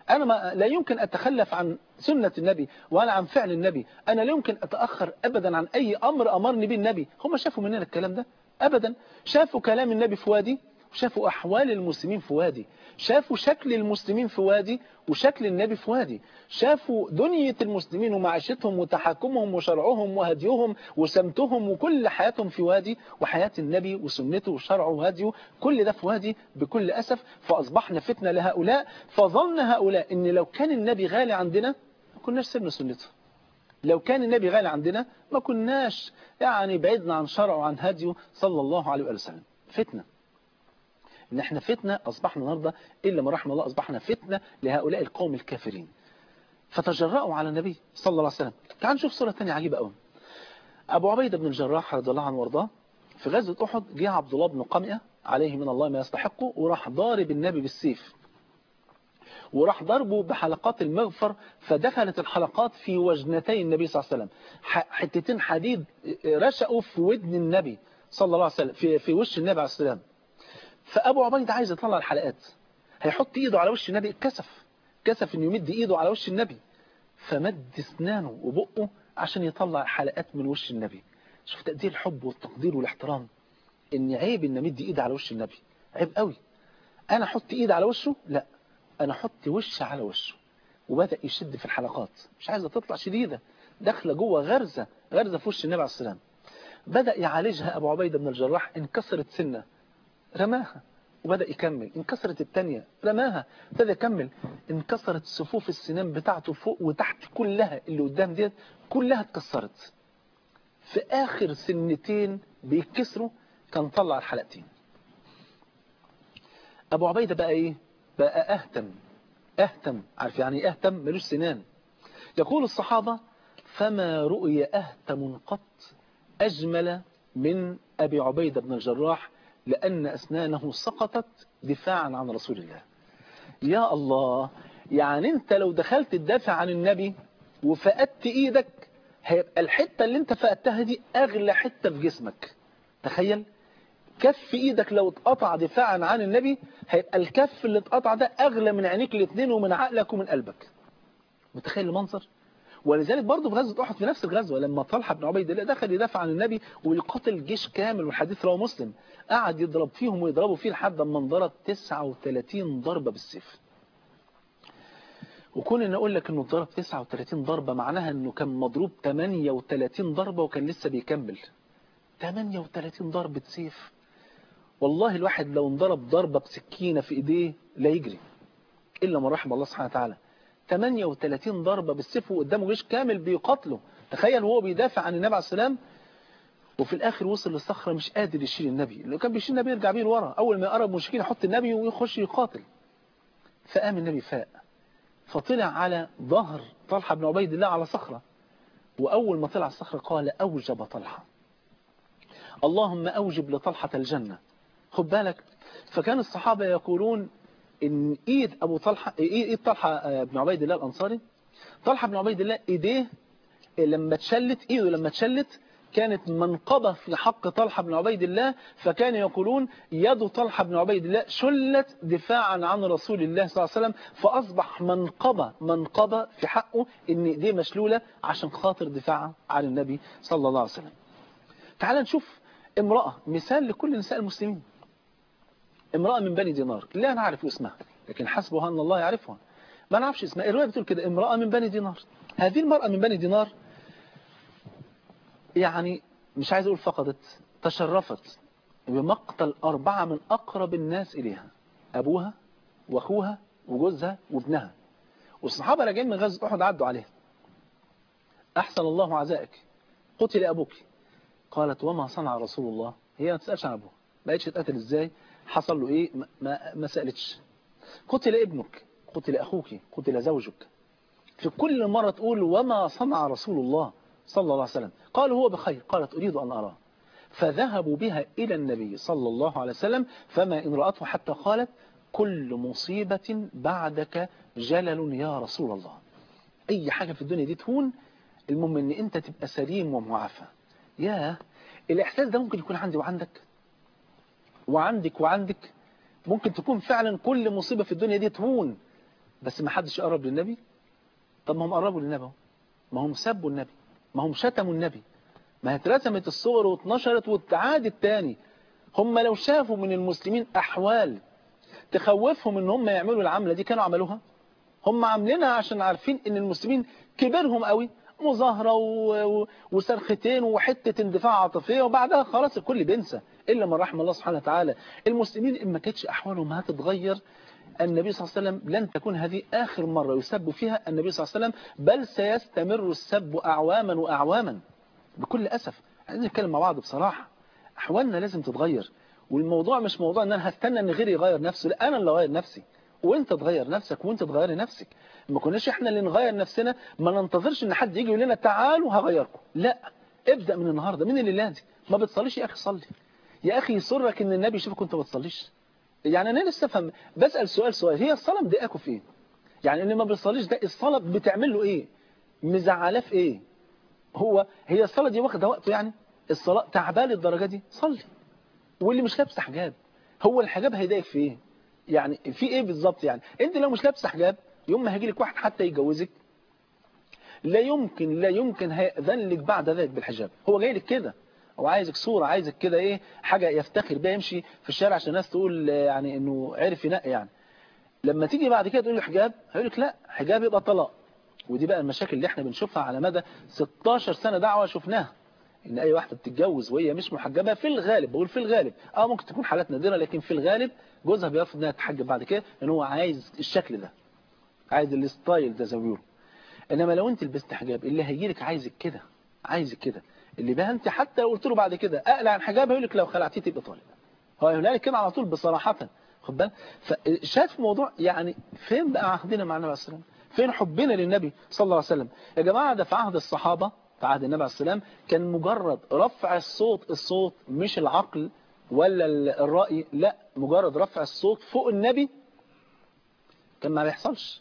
أنا ما لا يمكن أتخلف عن سنة النبي ولا عن فعل النبي أنا لا يمكن أتأخر أبدا عن أي أمر أمرني به النبي هم شافوا مننا الكلام ده أبدا شافوا كلام النبي في وادي وشافوا أحوال المسلمين في وادي شافوا شكل المسلمين في وادي وشكل النبي في وادي شافوا دنيا المسلمين ومعيشتهم وتحكمهم وشرعهم وهديهم وسمتهم وكل حياتهم في وادي وحياة النبي وسنته وشرعه وهديه كل ده في وادي بكل أسف فأصبحنا فتنة لهؤلاء فظن هؤلاء إن لو كان النبي غالي عندنا ما كناش سيبنا سنته لو كان النبي غالي عندنا ما كناش يعني بعدنا عن شرعه وعن هديه صلى الله عليه وسلم فتنة ان احنا فتنة اصبحنا النهاردة الا ما رحم الله اصبحنا فتنة لهؤلاء القوم الكافرين فتجرأوا على النبي صلى الله عليه وسلم تعال نشوف صورة تانية عجيبة قوي ابو عبيدة بن الجراح رضي الله عنه وارضاه في غزوة احد جه عبد الله بن قمئة عليه من الله ما يستحقه وراح ضارب النبي بالسيف وراح ضربه بحلقات المغفر فدخلت الحلقات في وجنتي النبي صلى الله عليه وسلم حتتين حديد رشقوا في ودن النبي صلى الله عليه وسلم في, في وش النبي عليه السلام فأبو عبيد عايز يطلع الحلقات هيحط ايده على وش النبي كسف كسف انه يمد ايده على وش النبي فمد اسنانه وبقه عشان يطلع حلقات من وش النبي شوف تقدير الحب والتقدير والاحترام ان عيب ان امد ايدي على وش النبي عيب قوي انا احط ايدي على وشه لا انا احط وش على وشه وبدأ يشد في الحلقات مش عايزه تطلع شديدة داخله جوه غرزة غرزة في وش النبي عليه السلام بدأ يعالجها ابو عبيدة بن الجراح انكسرت سنه رماها وبدأ يكمل انكسرت التانية رماها ابتدى يكمل انكسرت صفوف السنان بتاعته فوق وتحت كلها اللي قدام ديت كلها اتكسرت في آخر سنتين بيتكسروا كان طلع الحلقتين أبو عبيدة بقى إيه بقى أهتم أهتم عارف يعني أهتم ملوش سنان يقول الصحابة فما رؤي أهتم قط أجمل من أبي عبيدة بن الجراح لأن أسنانه سقطت دفاعا عن رسول الله يا الله يعني انت لو دخلت تدافع عن النبي وفقدت ايدك هيبقى الحتة اللي انت فقدتها دي اغلى حتة في جسمك تخيل كف ايدك لو اتقطع دفاعا عن النبي هيبقى الكف اللي اتقطع ده اغلى من عينيك الاثنين ومن عقلك ومن قلبك متخيل المنظر ولذلك برضه في غزوة أحد في نفس الغزوة لما طلحة بن عبيد الله دخل يدافع عن النبي ويقاتل جيش كامل والحديث رواه مسلم قعد يضرب فيهم ويضربوا فيه لحد ما انضرب 39 ضربة بالسيف وكون ان اقول لك انه ضرب 39 ضربة معناها انه كان مضروب 38 ضربة وكان لسه بيكمل 38 ضربة سيف والله الواحد لو انضرب ضربة بسكينة في ايديه لا يجري الا من رحم الله سبحانه وتعالى 38 ضربة بالسيف وقدامه جيش كامل بيقاتله تخيل وهو بيدافع عن النبي عليه السلام وفي الاخر وصل للصخرة مش قادر يشيل النبي لو كان بيشيل النبي يرجع بيه لورا اول ما يقرب مشركين يحط النبي ويخش يقاتل فقام النبي فاق فطلع على ظهر طلحة بن عبيد الله على صخرة واول ما طلع الصخرة قال اوجب طلحة اللهم اوجب لطلحة الجنة خد بالك فكان الصحابة يقولون ان ايد ابو طلحة ايد طلحة بن عبيد الله الانصاري طلحة بن عبيد الله ايديه لما تشلت ايده لما تشلت كانت منقبة في حق طلحة بن عبيد الله فكان يقولون يد طلحة بن عبيد الله شلت دفاعا عن رسول الله صلى الله عليه وسلم فأصبح منقبة منقبة في حقه ان ايديه مشلولة عشان خاطر دفاعا عن النبي صلى الله عليه وسلم تعال نشوف امرأة مثال لكل نساء المسلمين امرأة من بني دينار لا نعرف اسمها لكن حسبها أن الله يعرفها ما نعرفش اسمها الرواية بتقول كده امرأة من بني دينار هذه المرأة من بني دينار يعني مش عايز أقول فقدت تشرفت بمقتل أربعة من أقرب الناس إليها أبوها وأخوها وجوزها وابنها والصحابة راجعين من غزوة أحد عدوا عليها أحسن الله عزائك قتل أبوك قالت وما صنع رسول الله هي ما تسألش عن أبوها ما قالتش اتقتل إزاي حصل له إيه ما, ما سألتش قتل ابنك قتل أخوك قتل زوجك في كل مرة تقول وما صنع رسول الله صلى الله عليه وسلم قال هو بخير قالت أريد أن أراه فذهبوا بها إلى النبي صلى الله عليه وسلم فما إن رأته حتى قالت كل مصيبة بعدك جلل يا رسول الله أي حاجة في الدنيا دي تهون المهم أن أنت تبقى سليم ومعافى يا الإحساس ده ممكن يكون عندي وعندك وعندك وعندك ممكن تكون فعلا كل مصيبة في الدنيا دي تهون بس ما حدش يقرب للنبي طب ما هم قربوا للنبي اهو ما هم سبوا النبي ما هم شتموا النبي ما اترسمت الصور واتنشرت واتعادت تاني هم لو شافوا من المسلمين أحوال تخوفهم ان هم يعملوا العملة دي كانوا عملوها هم عاملينها عشان عارفين ان المسلمين كبرهم قوي مظاهرة و... و... وصرختين وحتة اندفاع عاطفية وبعدها خلاص الكل بينسى إلا من رحم الله سبحانه وتعالى المسلمين إن ما كانتش أحوالهم هتتغير النبي صلى الله عليه وسلم لن تكون هذه آخر مرة يسب فيها النبي صلى الله عليه وسلم بل سيستمر السب أعواما وأعواما بكل أسف عايزين نتكلم مع بعض بصراحة أحوالنا لازم تتغير والموضوع مش موضوع ان انا هستنى ان غيري يغير نفسه لا انا اللي اغير نفسي وانت تغير نفسك وانت تغيري نفسك ما كناش احنا اللي نغير نفسنا ما ننتظرش ان حد يجي يقول لنا تعالوا هغيركم لا ابدا من النهارده من الليله دي ما بتصليش يا اخي صلي يا اخي يسرك ان النبي يشوفك وانت ما بتصليش يعني انا لسه افهم بسال سؤال سؤال هي الصلاه مضايقاكم في ايه يعني اللي ما بيصليش ده الصلاه بتعمل له ايه مزعلاه في ايه هو هي الصلاه دي واخده وقته يعني الصلاه تعبان الدرجه دي صلي واللي مش لابسه حجاب هو الحجاب هيضايقك في ايه يعني في ايه بالظبط يعني انت لو مش لابسه حجاب يوم ما هيجي لك واحد حتى يتجوزك لا يمكن لا يمكن هيأذن لك بعد ذلك بالحجاب هو جاي لك كده هو عايزك صورة عايزك كده ايه حاجة يفتخر بيها يمشي في الشارع عشان الناس تقول يعني انه عرف ينقي يعني لما تيجي بعد كده تقول له حجاب هيقول لك لا حجاب يبقى طلاق ودي بقى المشاكل اللي احنا بنشوفها على مدى 16 سنة دعوة شفناها ان اي واحدة بتتجوز وهي مش محجبة في الغالب بقول في الغالب اه ممكن تكون حالات نادرة لكن في الغالب جوزها بيرفض انها تتحجب بعد كده لان هو عايز الشكل ده عايز الستايل ده زي ما بيقولوا انما لو انت لبست حجاب اللي هيجي لك عايزك كده عايزك كده اللي بقى انت حتى لو قلت له بعد كده اقلع عن حجاب هيقول لك لو خلعتيه تبقى طالب هو يقول لك كده على طول بصراحة خد بالك فشايف موضوع يعني فين بقى عهدنا مع النبي عليه الصلاه والسلام فين حبنا للنبي صلى الله عليه وسلم يا جماعه ده في عهد الصحابه في عهد النبي عليه السلام كان مجرد رفع الصوت الصوت مش العقل ولا الرأي لا مجرد رفع الصوت فوق النبي كان ما بيحصلش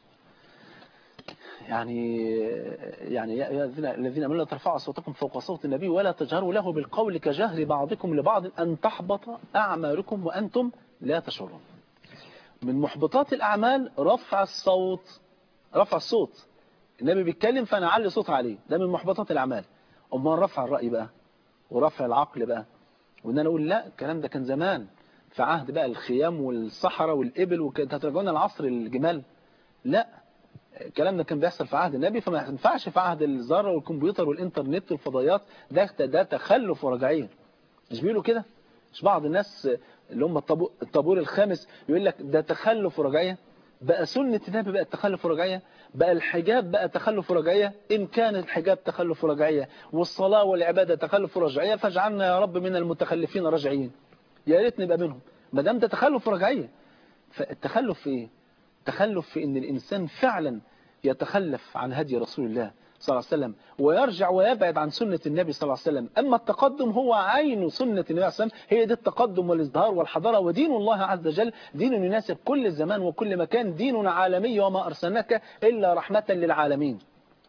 يعني يعني يا الذين امنوا لا ترفعوا اصواتكم فوق صوت النبي ولا تجهروا له بالقول كجهر بعضكم لبعض ان تحبط اعمالكم وانتم لا تشعرون من محبطات الاعمال رفع الصوت رفع الصوت النبي بيتكلم فانا اعلي صوت عليه ده من محبطات الاعمال امال رفع الراي بقى ورفع العقل بقى وان انا اقول لا الكلام ده كان زمان في عهد بقى الخيام والصحراء والابل وكانت هترجعونا العصر الجمال لا الكلام ده كان بيحصل في عهد النبي فما ينفعش في عهد الذره والكمبيوتر والانترنت والفضائيات ده ده تخلف ورجعيه مش بيقولوا كده مش بعض الناس اللي هم الطابور الخامس يقول لك ده تخلف ورجعيه بقى سنة النبي بقى تخلف ورجعية بقى الحجاب بقى تخلف ورجعية إن كان الحجاب تخلف ورجعية والصلاة والعبادة تخلف ورجعية فاجعلنا يا رب من المتخلفين رجعيين يا ريت نبقى منهم ما دام ده تخلف ورجعية فالتخلف في إيه؟ تخلف في إن الإنسان فعلا يتخلف عن هدي رسول الله صلى الله عليه وسلم ويرجع ويبعد عن سنة النبي صلى الله عليه وسلم أما التقدم هو عين سنة النبي صلى الله عليه وسلم هي دي التقدم والازدهار والحضارة ودين الله عز وجل دين يناسب كل الزمان وكل مكان دين عالمي وما أرسلناك إلا رحمة للعالمين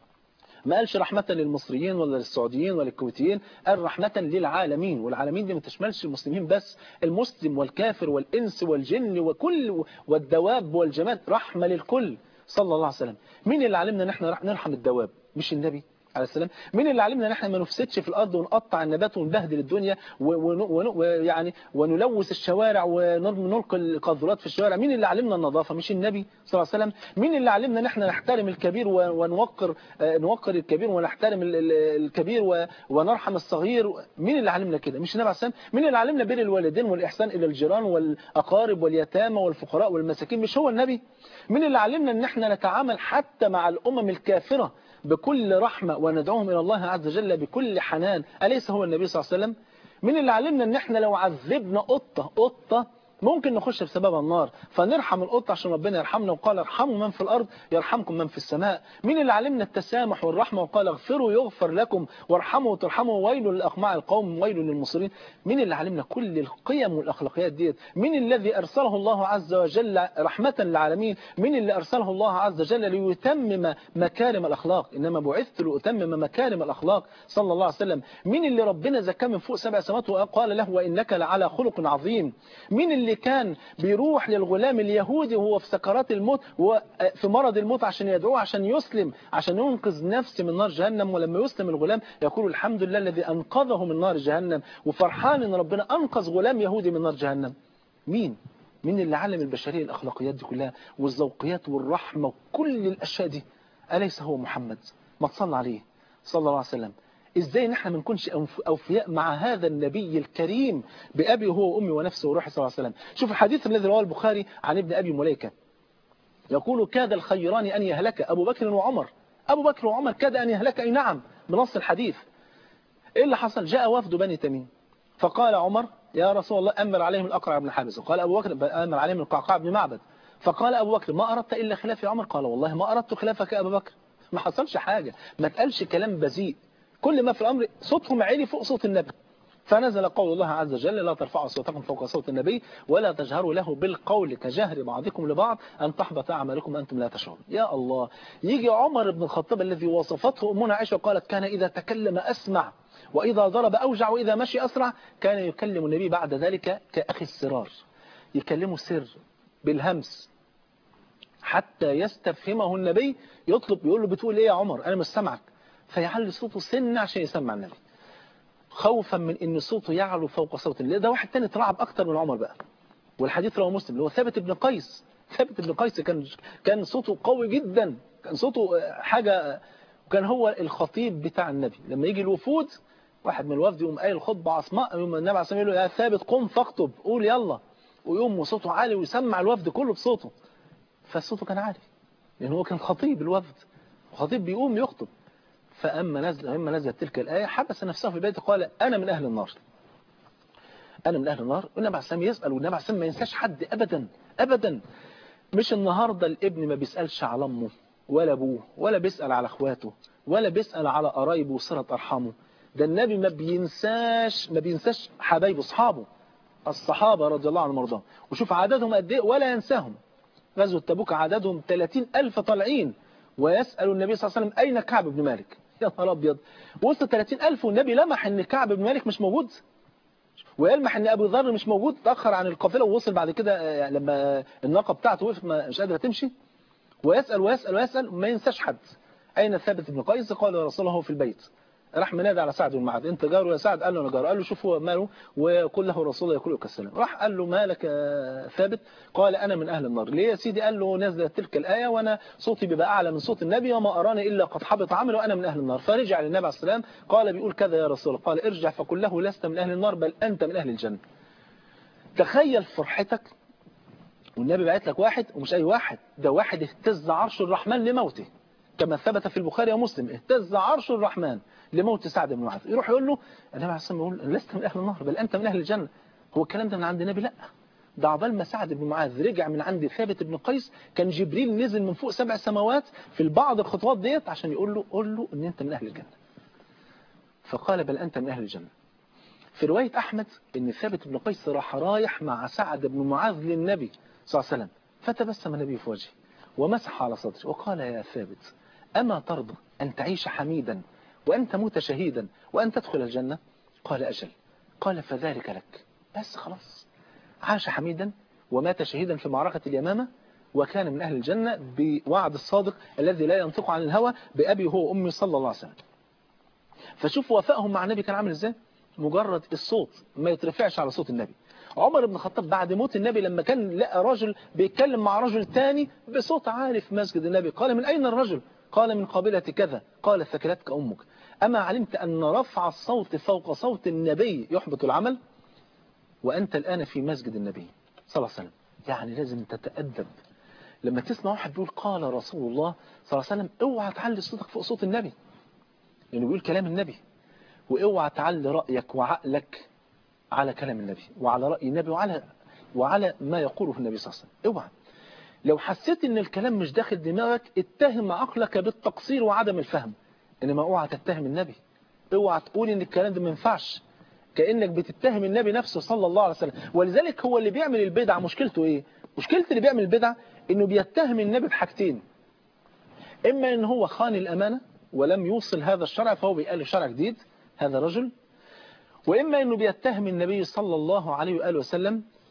ما قالش رحمة للمصريين ولا للسعوديين ولا الكويتيين قال رحمة للعالمين والعالمين دي ما تشملش المسلمين بس المسلم والكافر والإنس والجن وكل والدواب والجماد رحمة للكل صلى الله عليه وسلم مين اللي علمنا ان احنا نرحم الدواب مش النبي عليه السلام مين اللي علمنا ان احنا ما نفسدش في الارض ونقطع النبات ونبهدل الدنيا ويعني ونلوث الشوارع ونلقي القاذورات في الشوارع مين اللي علمنا النظافه مش النبي صلى الله عليه وسلم مين اللي علمنا ان احنا نحترم الكبير ونوقر نوقر الكبير ونحترم الكبير ونرحم الصغير مين اللي علمنا كده مش النبي عليه السلام مين اللي علمنا بر الوالدين والاحسان الى الجيران والاقارب واليتامى والفقراء والمساكين مش هو النبي مين اللي علمنا ان احنا نتعامل حتى مع الامم الكافره بكل رحمة وندعوهم إلى الله عز وجل بكل حنان أليس هو النبي صلى الله عليه وسلم من اللي علمنا ان احنا لو عذبنا قطة قطة ممكن نخش بسبب النار فنرحم القطة عشان ربنا يرحمنا وقال ارحموا من في الأرض يرحمكم من في السماء مين اللي علمنا التسامح والرحمة وقال اغفروا يغفر لكم وارحموا وترحموا ويل للأقماع القوم ويل للمصرين مين اللي علمنا كل القيم والأخلاقيات ديت مين الذي أرسله الله عز وجل رحمة للعالمين مين اللي أرسله الله عز وجل ليتمم مكارم الأخلاق إنما بعثت لأتمم مكارم الأخلاق صلى الله عليه وسلم مين اللي ربنا زكاه من فوق سبع سماوات وقال له وإنك لعلى خلق عظيم مين اللي اللي كان بيروح للغلام اليهودي وهو في سكرات الموت وهو في مرض الموت عشان يدعوه عشان يسلم عشان ينقذ نفسه من نار جهنم ولما يسلم الغلام يقول الحمد لله الذي أنقذه من نار جهنم وفرحان ان ربنا أنقذ غلام يهودي من نار جهنم مين مين اللي علم البشرية الأخلاقيات دي كلها والذوقيات والرحمة وكل الأشياء دي أليس هو محمد ما تصلى عليه صلى الله عليه وسلم ازاي نحن ما نكونش اوفياء مع هذا النبي الكريم بابي هو وامي ونفسه وروحي صلى الله عليه وسلم شوف الحديث الذي رواه البخاري عن ابن ابي مليكه يقول كاد الخيران ان يهلك ابو بكر وعمر ابو بكر وعمر كاد ان يهلك اي نعم بنص الحديث ايه اللي حصل جاء وفد بني تميم فقال عمر يا رسول الله امر عليهم الاقرع بن حابس وقال ابو بكر امر عليهم القعقاع بن معبد فقال ابو بكر ما اردت الا خلاف عمر قال والله ما اردت خلافك يا ابو بكر ما حصلش حاجه ما تقالش كلام بذيء كل ما في الأمر صوتهم عالي فوق صوت النبي فنزل قول الله عز وجل لا ترفعوا صوتكم فوق صوت النبي ولا تجهروا له بالقول كجهر بعضكم لبعض أن تحبط أعمالكم أنتم لا تشعرون يا الله يجي عمر بن الخطاب الذي وصفته أمنا عائشة وقالت كان إذا تكلم أسمع وإذا ضرب أوجع وإذا مشي أسرع كان يكلم النبي بعد ذلك كأخي السرار يكلمه سر بالهمس حتى يستفهمه النبي يطلب يقول له بتقول ايه يا عمر انا مش سامعك فيعلي صوته سن عشان يسمع النبي خوفا من ان صوته يعلو فوق صوت النبي ده واحد تاني اترعب اكتر من عمر بقى والحديث رواه مسلم اللي هو ثابت بن قيس ثابت بن قيس كان كان صوته قوي جدا كان صوته حاجه وكان هو الخطيب بتاع النبي لما يجي الوفود واحد من الوفد يقوم قايل خطبه عصماء يقوم النبي عليه الصلاه والسلام يقول له يا ثابت قم فاخطب قول يلا ويقوم وصوته عالي ويسمع الوفد كله بصوته فصوته كان عالي لان هو كان خطيب الوفد خطيب بيقوم يخطب فأما نزل أما نزلت تلك الآية حبس نفسه في بيته قال أنا من أهل النار أنا من أهل النار والنبي عليه السلام يسأل والنبي عليه السلام ما ينساش حد أبدا أبدا مش النهاردة الابن ما بيسألش على أمه ولا أبوه ولا بيسأل على أخواته ولا بيسأل على قرايبه وصلة أرحامه ده النبي ما بينساش ما بينساش حبايبه أصحابه الصحابة رضي الله عنهم وارضاهم وشوف عددهم قد إيه ولا ينساهم غزوة تبوك عددهم 30 ألف طالعين ويسأل النبي صلى الله عليه وسلم أين كعب بن مالك يا نهار ابيض وسط 30000 والنبي لمح ان كعب بن مالك مش موجود ويلمح ان ابو ذر مش موجود تاخر عن القافله ووصل بعد كده لما الناقه بتاعته وقفت مش قادره تمشي ويسال ويسال ويسال ما ينساش حد اين ثابت بن قيس قال يا رسول الله في البيت راح منادى على سعد بن معاذ انت جاره يا سعد قال له انا جاره قال له شوف هو ماله وقل له رسول الله يقول لك السلام راح قال له مالك يا ثابت قال انا من اهل النار ليه يا سيدي قال له نزلت تلك الايه وانا صوتي بيبقى اعلى من صوت النبي وما اراني الا قد حبط عملي وانا من اهل النار فرجع للنبي عليه السلام قال بيقول كذا يا رسول الله قال ارجع فقل له لست من اهل النار بل انت من اهل الجنه تخيل فرحتك والنبي بعت لك واحد ومش اي واحد ده واحد اهتز عرش الرحمن لموته كما ثبت في البخاري ومسلم اهتز عرش الرحمن لموت سعد بن معاذ يروح يقول له النبي عليه الصلاه والسلام يقول لست من اهل النار بل انت من اهل الجنه هو الكلام ده من عند النبي لا ده عقبال ما سعد بن معاذ رجع من عند ثابت بن قيس كان جبريل نزل من فوق سبع سماوات في البعض الخطوات ديت عشان يقول له قول له ان انت من اهل الجنه فقال بل انت من اهل الجنه في روايه احمد ان ثابت بن قيس راح رايح مع سعد بن معاذ للنبي صلى الله عليه وسلم فتبسم النبي في وجهه ومسح على صدره وقال يا ثابت أما ترضى أن تعيش حميدا وأن تموت شهيدا وأن تدخل الجنة قال أجل قال فذلك لك بس خلاص عاش حميدا ومات شهيدا في معركة اليمامة وكان من أهل الجنة بوعد الصادق الذي لا ينطق عن الهوى بأبي هو أمي صلى الله عليه وسلم فشوف وفائهم مع النبي كان عامل ازاي مجرد الصوت ما يترفعش على صوت النبي عمر بن الخطاب بعد موت النبي لما كان لقى رجل بيتكلم مع رجل تاني بصوت عالي في مسجد النبي قال من أين الرجل قال من قابلة كذا قال ثكلتك أمك أما علمت أن رفع الصوت فوق صوت النبي يحبط العمل وأنت الآن في مسجد النبي صلى الله عليه وسلم يعني لازم تتأدب لما تسمع واحد بيقول قال رسول الله صلى الله عليه وسلم اوعى تعلي صوتك فوق صوت النبي لأنه يعني بيقول كلام النبي واوعى تعلي رأيك وعقلك على كلام النبي وعلى رأي النبي وعلى وعلى ما يقوله النبي صلى الله عليه وسلم اوعى لو حسيت ان الكلام مش داخل دماغك اتهم عقلك بالتقصير وعدم الفهم انما اوعى تتهم النبي اوعى تقول ان الكلام ده ما ينفعش كانك بتتهم النبي نفسه صلى الله عليه وسلم ولذلك هو اللي بيعمل البدعه مشكلته ايه مشكله اللي بيعمل البدعه انه بيتهم النبي بحاجتين اما ان هو خان الامانه ولم يوصل هذا الشرع فهو بيألف شرع جديد هذا رجل واما انه بيتهم النبي صلى الله عليه واله وسلم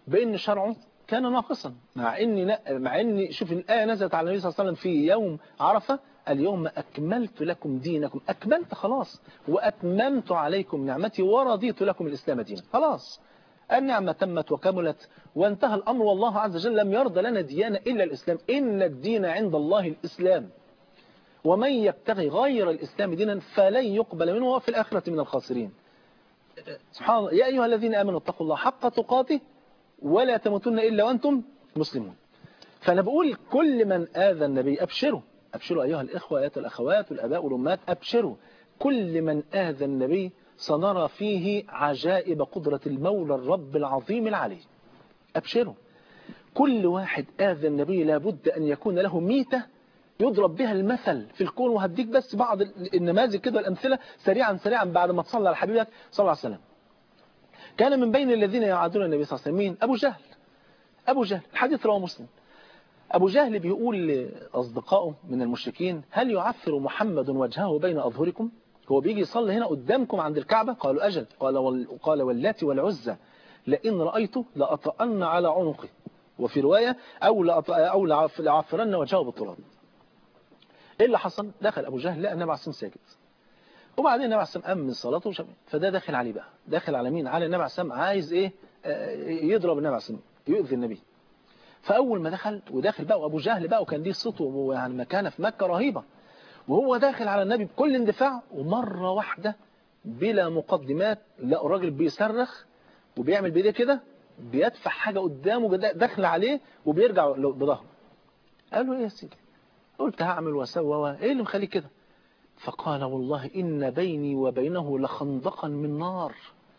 بأن شرعه كان ناقصا مع ان مع ان شوف الايه نزلت على النبي صلى الله عليه وسلم في يوم عرفه اليوم اكملت لكم دينكم اكملت خلاص واتممت عليكم نعمتي ورضيت لكم الاسلام دينا خلاص النعمه تمت وكملت وانتهى الامر والله عز وجل لم يرضى لنا ديانه الا الاسلام ان الدين عند الله الاسلام ومن يبتغي غير الاسلام دينا فلن يقبل منه وفي الاخره من الخاسرين سبحان الله يا ايها الذين امنوا اتقوا الله حق تقاته ولا تموتن إلا وأنتم مسلمون فأنا بقول كل من آذى النبي أبشروا أبشروا أيها الإخوة أيها الأخوات والأباء والأمات أبشروا كل من آذى النبي سنرى فيه عجائب قدرة المولى الرب العظيم العلي أبشروا كل واحد آذى النبي لابد أن يكون له ميتة يضرب بها المثل في الكون وهديك بس بعض النماذج كده الأمثلة سريعا سريعا بعد ما تصلى على حبيبك صلى الله عليه وسلم كان من بين الذين يعادون النبي صلى الله عليه وسلم مين أبو جهل أبو جهل الحديث رواه مسلم أبو جهل بيقول لأصدقائه من المشركين هل يعفر محمد وجهه بين أظهركم هو بيجي يصلي هنا قدامكم عند الكعبة قالوا أجل قال, وال... قال واللات والعزى لئن رأيته لأطأن على عنقه وفي رواية أو لأط... أو لعفرن وجهه بالتراب إيه اللي حصل دخل أبو جهل لقى النبي عليه الصلاة ساجد وبعدين النبي عليه الصلاة قام من صلاته وشب... فده داخل عليه بقى داخل على مين على النبي عليه الصلاة عايز إيه آه يضرب النبي عليه الصلاة يؤذي النبي فأول ما دخل وداخل بقى وأبو جهل بقى وكان ليه صوته يعني مكانة في مكة رهيبة وهو داخل على النبي بكل اندفاع ومرة واحدة بلا مقدمات لا الراجل بيصرخ وبيعمل بإيديه كده بيدفع حاجة قدامه داخل عليه وبيرجع بظهره قال له ايه يا سيدي قلت هعمل واسوى ايه اللي مخليك كده فقال والله إن بيني وبينه لخندقا من نار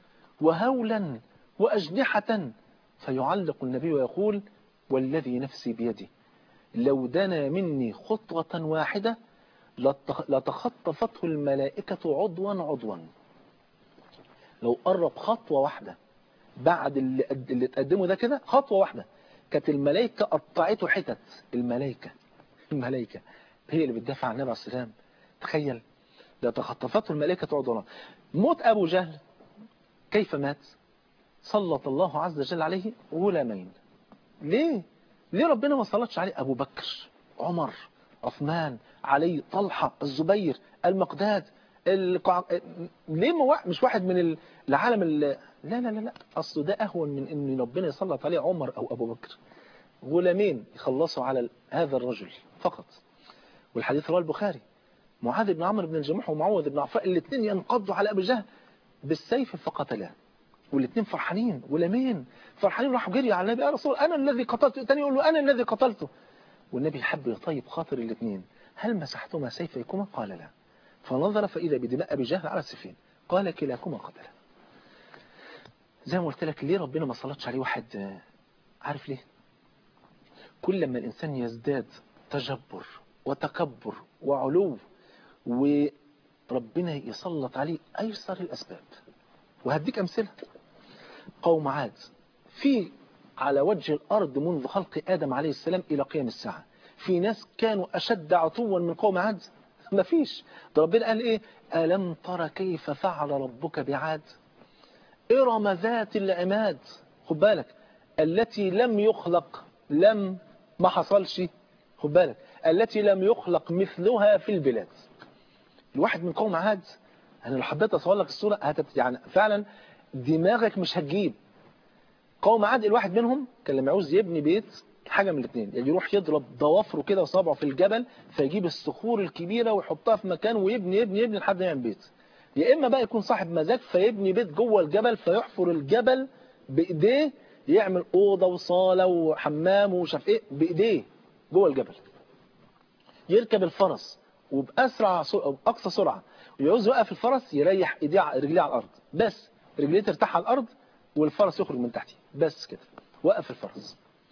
وهولا وأجنحة فيعلق النبي ويقول والذي نفسي بيده لو دنا مني خطوة واحدة لتخطفته الملائكة عضوا عضوا لو قرب خطوة واحدة بعد اللي, اللي تقدمه ده كده خطوة واحدة كانت الملائكة قطعته حتت الملائكة الملائكة هي اللي بتدافع عن النبي عليه السلام تخيل لتخطفته الملائكة عضوا موت أبو جهل كيف مات سلط الله عز وجل عليه غلامين ليه ليه ربنا ما سلطش عليه أبو بكر عمر عثمان علي طلحة الزبير المقداد القع... ليه ما مش واحد من العالم ال... لا لا لا لا أصله ده أهون من أن ربنا يسلط عليه عمر أو أبو بكر غلامين يخلصوا على هذا الرجل فقط والحديث رواه البخاري معاذ بن عمرو بن الجموح ومعوذ بن عفان الاثنين ينقضوا على أبي جهل بالسيف فقتلاه والاثنين فرحانين ولمين فرحانين راحوا جري على النبي يا رسول أنا الذي قتلته الثاني يقول له أنا الذي قتلته والنبي حب يطيب خاطر الاثنين هل مسحتما سيفيكما قال لا فنظر فإذا بدماء أبي جهل على السيفين قال كلاكما قتل زي ما قلت لك ليه ربنا ما صلتش عليه واحد عارف ليه كل ما الإنسان يزداد تجبر وتكبر وعلو وربنا يسلط عليه أيسر الأسباب وهديك أمثلة قوم عاد في على وجه الأرض منذ خلق آدم عليه السلام إلى قيام الساعة في ناس كانوا أشد عطوا من قوم عاد ما فيش ده ربنا قال إيه ألم ترى كيف فعل ربك بعاد إرم ذات العماد خد بالك التي لم يخلق لم ما حصلش خد بالك التي لم يخلق مثلها في البلاد الواحد من قوم عاد أنا لو حبيت أصور لك الصورة هتت يعني فعلا دماغك مش هتجيب قوم عاد الواحد منهم كان لما يعوز يبني بيت حاجة من الاثنين يعني يروح يضرب ضوافره كده وصابعه في الجبل فيجيب الصخور الكبيرة ويحطها في مكان ويبني يبني يبني لحد ما يعمل بيت يا إما بقى يكون صاحب مزاج فيبني بيت جوه الجبل فيحفر الجبل بإيديه يعمل أوضة وصالة وحمام وشاف إيه بإيديه جوه الجبل يركب الفرس وبأسرع أقصى سرعة ويعوز يوقف الفرس يريح ايديه رجليه على الأرض بس رجليه ترتاح على الأرض والفرس يخرج من تحته بس كده وقف الفرس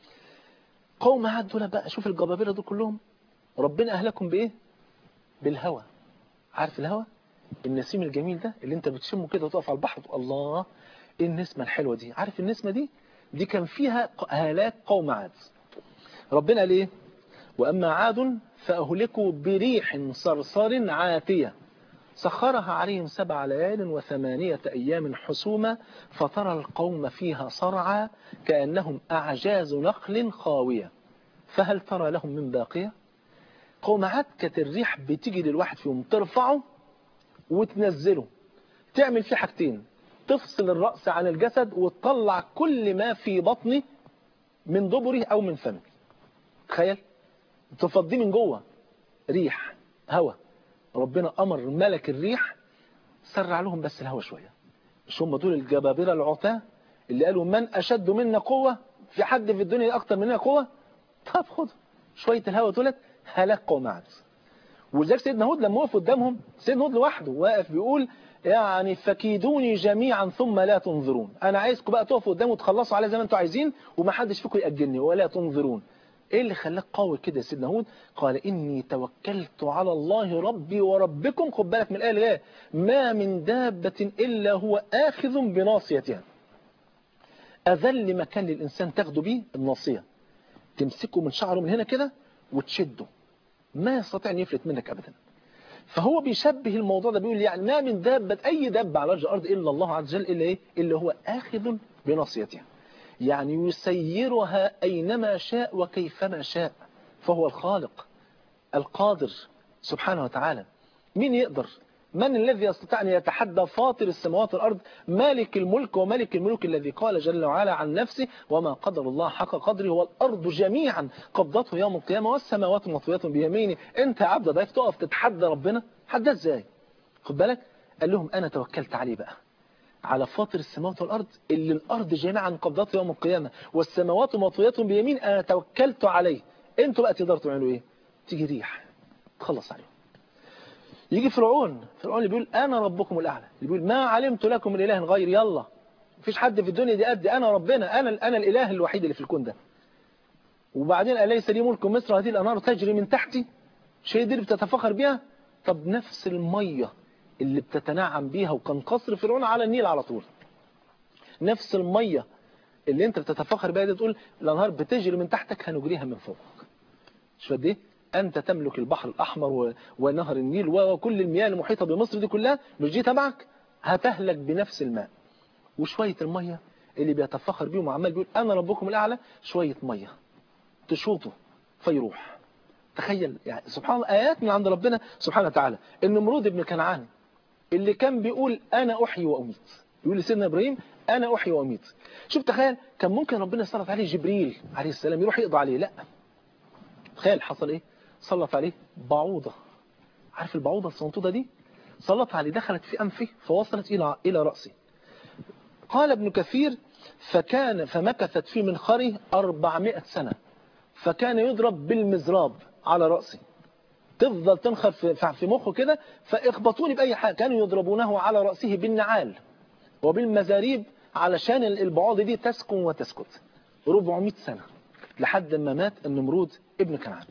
قوم عاد دول بقى شوف الجبابرة دول كلهم ربنا أهلكم بإيه بالهوى عارف الهوى النسيم الجميل ده اللي انت بتشمه كده وتقف على البحر وتقول الله ايه النسمة الحلوة دي عارف النسمة دي دي كان فيها هلاك قوم عاد ربنا ليه وأما عاد فأهلكوا بريح صرصر عاتية سخرها عليهم سبع ليال وثمانية أيام حسوما فترى القوم فيها صرعى كأنهم أعجاز نخل خاوية فهل ترى لهم من باقية قوم عاد كانت الريح بتيجي للواحد فيهم ترفعه وتنزله تعمل فيه حاجتين تفصل الرأس عن الجسد وتطلع كل ما في بطنه من دبره أو من فمه تخيل تفضيه من جوه ريح هواء ربنا أمر ملك الريح سرع لهم بس الهواء شوية مش هم دول الجبابرة العتاة اللي قالوا من أشد منا قوة في حد في الدنيا أكتر مننا قوة طب خد شوية الهواء دولت هلاك قوم عاد ولذلك سيدنا هود لما وقف قدامهم سيدنا هود لوحده واقف بيقول يعني فكيدوني جميعا ثم لا تنظرون انا عايزكم بقى تقفوا قدامي وتخلصوا عليه زي ما انتم عايزين ومحدش فيكم يأجلني ولا تنظرون ايه اللي خلاك قوي كده يا سيدنا هود قال اني توكلت على الله ربي وربكم خد بالك من الايه اللي جايه ما من دابه الا هو اخذ بناصيتها اذل مكان للانسان تاخده بيه الناصيه تمسكه من شعره من هنا كده وتشده ما يستطيع ان يفلت منك ابدا فهو بيشبه الموضوع ده بيقول يعني ما من دابة أي دابة على وجه الأرض إلا الله عز وجل إلا إيه؟ إلا هو آخذ بناصيتها يعني يسيرها أينما شاء وكيفما شاء فهو الخالق القادر سبحانه وتعالى مين يقدر من الذي يستطيع أن يتحدى فاطر السماوات والأرض مالك الملك وملك الملك الذي قال جل وعلا عن نفسه وما قدر الله حق قدره والأرض جميعا قبضته يوم القيامة والسماوات مطويات بيمينه أنت يا عبد ضيف تقف تتحدى ربنا حدى ازاي خد بالك قال لهم أنا توكلت عليه بقى على فاطر السماوات والأرض اللي الأرض جميعا قبضته يوم القيامة والسماوات مطويات بيمين أنا توكلت عليه انتوا بقى تقدروا تعملوا ايه تيجي ريح تخلص عليهم يجي فرعون فرعون اللي بيقول أنا ربكم الأعلى اللي بيقول ما علمت لكم من إله غير يلا مفيش حد في الدنيا دي قد أنا ربنا أنا أنا الإله الوحيد اللي في الكون ده وبعدين أليس لي ملك مصر هذه الأنهار تجري من تحتي شيء دي اللي بتتفخر بيها طب نفس المية اللي بتتنعم بيها وكان قصر فرعون على النيل على طول نفس المية اللي انت بتتفخر بيها دي تقول الأنهار بتجري من تحتك هنجريها من فوقك شوف قد ايه أنت تملك البحر الأحمر ونهر النيل وكل المياه المحيطة بمصر دي كلها مش دي تبعك هتهلك بنفس الماء وشوية المية اللي بيتفخر بيهم وعمال بيقول أنا ربكم الأعلى شوية مية تشوطه فيروح تخيل يعني سبحان الله آيات من عند ربنا سبحانه وتعالى النمرود ابن كنعان اللي كان بيقول أنا أحيي وأميت يقول لسيدنا إبراهيم أنا أحيي وأميت شوف تخيل كان ممكن ربنا يسلط عليه جبريل عليه السلام يروح يقضي عليه لا تخيل حصل إيه سلط عليه بعوضة عارف البعوضة الصنطوطة دي سلط عليه دخلت في أنفه فوصلت إلى إلى رأسه قال ابن كثير فكان فمكثت في منخره 400 سنة فكان يضرب بالمزراب على رأسه تفضل تنخر في في مخه كده فاخبطوني بأي حاجة كانوا يضربونه على رأسه بالنعال وبالمزاريب علشان البعوض دي تسكن وتسكت 400 سنة لحد ما مات النمرود ابن كنعان